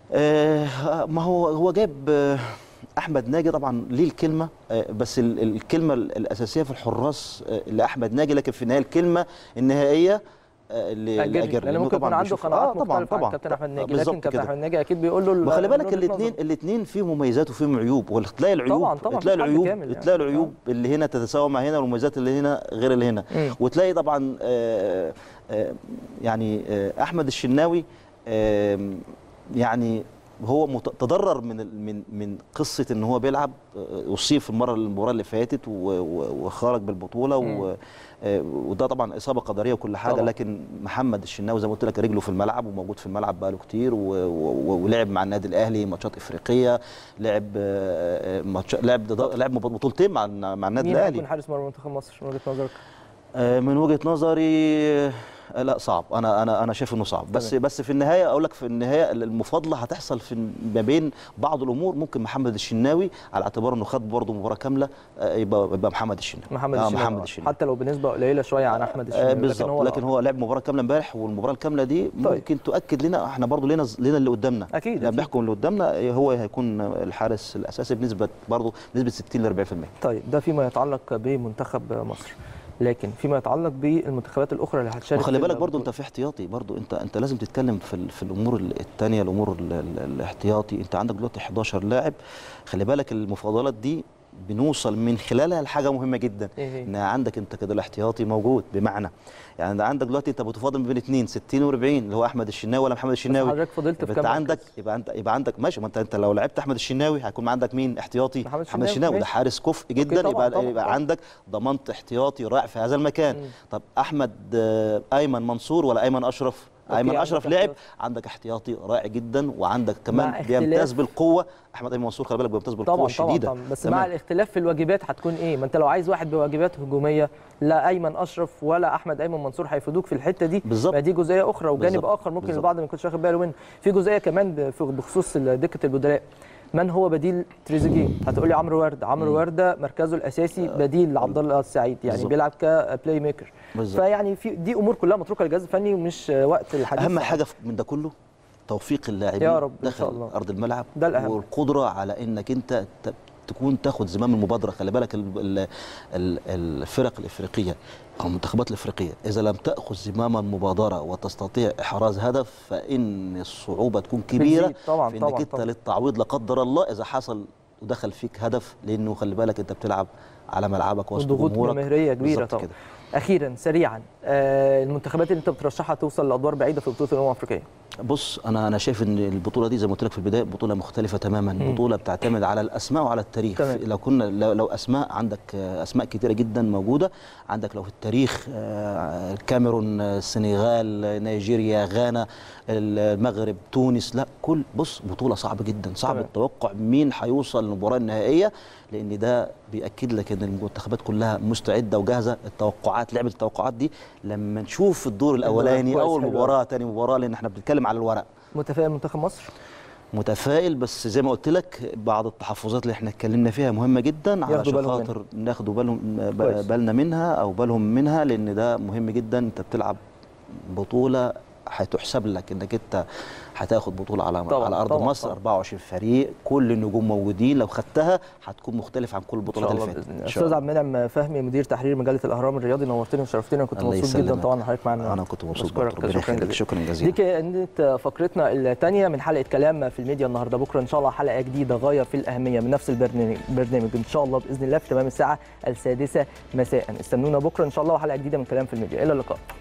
آه، ما هو هو جاب آه، احمد ناجي طبعا ليه الكلمه آه، بس ال- الكلمه ال- الاساسيه في الحراس آه، لاحمد ناجي لكن في النهايه الكلمه النهائيه آه، ل- اجري لاجري لان لأنه ممكن يكون طبعاً عنده بيشوف- قناعات آه، طبعا مختلفه عن طبعا كابتن احمد ناجي بالظبط لكن كابتن كده. احمد ناجي اكيد بيقول له ما خلي بالك وجهة الاثنين نظره. الاثنين فيهم مميزات وفيهم عيوب وتلاقي العيوب طبعاً، طبعاً، تلاقي مفيش حد العيوب كامل يعني. تلاقي العيوب اللي هنا تتساوى مع هنا والمميزات اللي هنا غير اللي هنا مم. وتلاقي طبعا آه، آه، يعني آه، احمد الشناوي آم، يعني هو مت- تضرر من ال- من من قصه ان هو بيلعب آه، اصيب في المره المباراه اللي فاتت و- و- وخرج بالبطوله و آه، وده طبعا اصابه قدريه وكل حاجه طبعاً. لكن محمد الشناوي زي ما قلت لك رجله في الملعب وموجود في الملعب بقاله كتير و- و- ولعب مع النادي الاهلي ماتشات افريقيه لعب آه، آه، ماتش لعب ضد- لعب بطولتين مع مع النادي مين الاهلي هيكون حارس مرمى منتخب مصر من وجهه نظرك؟ آه، من وجهه نظري آه، لا صعب انا انا انا شايف انه صعب بس تمام. بس في النهايه اقول لك في النهايه المفاضله هتحصل في ما بين بعض الامور ممكن محمد الشناوي على اعتبار انه خد برضه مباراه كامله آه، يبقى يبقى محمد الشناوي محمد آه، الشناوي محمد الشناوي حتى لو بنسبه قليله شويه عن احمد آه، الشناوي بالظبط لكن هو لعب مباراه كامله امبارح والمباراه الكامله دي طيب. ممكن تؤكد لنا احنا برضه لنا لنا اللي قدامنا أكيد، لما أكيد. بنحكم اللي قدامنا هو هيكون الحارس الاساسي بنسبه برضه بنسبه 60 ل 40% طيب ده فيما يتعلق بمنتخب مصر لكن فيما يتعلق بالمنتخبات الاخرى اللي هتشارك وخلي في بالك برضو البطولة. انت في احتياطي برضو انت انت لازم تتكلم في ال- في الامور ال- التانية الامور ال- ال- الاحتياطي انت عندك دلوقتي 11 لاعب خلي بالك المفاضلات دي بنوصل من خلالها لحاجه مهمه جدا إيه هي؟ ان عندك انت كده الاحتياطي موجود بمعنى يعني انت عندك دلوقتي انت بتفاضل ما بين اثنين 60 و40 اللي هو احمد الشناوي ولا محمد بس الشناوي حضرتك فضلت في يبقى كام انت عندك مركز؟ يبقى انت يبقى عندك ماشي ما انت انت لو لعبت احمد الشناوي هيكون عندك مين احتياطي محمد محمد الشناوي، الشناوي ده ماشي. حارس كفء جدا طبعاً، يبقى طبعاً، يبقى طبعاً. عندك ضمنت احتياطي رائع في هذا المكان مم. طب احمد آه، ايمن منصور ولا ايمن اشرف أوكي، ايمن عندك اشرف لعب احتياطي. عندك احتياطي رائع جدا وعندك مع كمان اختلاف- بيمتاز بالقوه احمد ايمن منصور خلي بالك بيمتاز بالقوه طبعا طبعا, الشديده طبعا بس تمام. مع الاختلاف في الواجبات هتكون ايه ما انت لو عايز واحد بواجبات هجوميه لا ايمن اشرف ولا احمد ايمن منصور هيفيدوك في الحته دي بالظبط. ما دي جزئيه اخرى وجانب بالظبط. اخر ممكن بالظبط. البعض ما يكونش واخد باله منه في جزئيه كمان ب- في- بخصوص دكه البدلاء من هو بديل تريزيجيه هتقول لي عمرو ورده عمرو ورده مركزه الاساسي بديل لعبد الله السعيد يعني بالظبط. بيلعب كبلاي ميكر بالظبط. فيعني في دي امور كلها متروكه للجهاز الفني ومش وقت الحديث اهم عنها. حاجه في- من ده كله توفيق اللاعبين يا رب إن داخل شاء الله. ارض الملعب ده الأهم. والقدره على انك انت ت- تكون تاخد زمام المبادره خلي بالك ال- ال- ال- الفرق الافريقيه او المنتخبات الافريقيه اذا لم تاخذ زمام المبادره وتستطيع احراز هدف فان الصعوبه تكون كبيره بتزيد طبعاً، في طبعاً، انك انت طبعاً. للتعويض لا قدر الله اذا حصل ودخل فيك هدف لانه خلي بالك انت بتلعب على ملعبك وسط وضغوط جمهورك جماهيريه كبيره بالظبط طبعا كده. اخيرا سريعا آه المنتخبات اللي انت بترشحها توصل لادوار بعيده في بطوله الامم الافريقيه بص انا انا شايف ان البطوله دي زي ما قلت لك في البدايه بطوله مختلفه تماما مم. بطوله بتعتمد على الاسماء وعلى التاريخ تمام. لو كنا لو, لو اسماء عندك آه، اسماء كتيره جدا موجوده عندك لو في التاريخ آه، الكاميرون آه، السنغال آه، نيجيريا غانا المغرب تونس لا كل بص بطوله صعبه جدا صعب تمام. التوقع مين هيوصل للمباراه النهائيه لان ده بياكد لك ان المنتخبات كلها مستعده وجاهزه التوقعات لعبه التوقعات دي لما نشوف الدور الاولاني كويس، اول حلو مباراه تاني مباراه لان احنا بنتكلم على الورق متفائل منتخب مصر متفائل بس زي ما قلت لك بعض التحفظات اللي احنا اتكلمنا فيها مهمه جدا ياخدوا علشان بالهم خاطر ناخدوا بالهم كويس. بالنا منها او بالهم منها لان ده مهم جدا انت بتلعب بطوله هتحسب لك انك انت هتاخد بطوله على طبعاً، على ارض طبعاً، مصر طبعاً. 24 فريق كل النجوم موجودين لو خدتها هتكون مختلف عن كل ان البطولات شاء اللي الله فاتت باذن الله إن شاء استاذ الله. عبد المنعم فهمي مدير تحرير مجله الاهرام الرياضي نورتني وشرفتني وكنت الله مبسوط جدا يسلمك. طبعا حضرتك معانا انا كنت مبسوط بشكرك، برضه ربنا شكراً يخليك جزيلاً. شكرا دي جزيلا كانت فقرتنا الثانيه من حلقه كلام في الميديا النهارده بكره ان شاء الله حلقه جديده غايه في الاهميه من نفس البرنامج برنامج ان شاء الله باذن الله في تمام الساعه السادسه مساء استنونا بكره ان شاء الله وحلقه جديده من كلام في الميديا الى اللقاء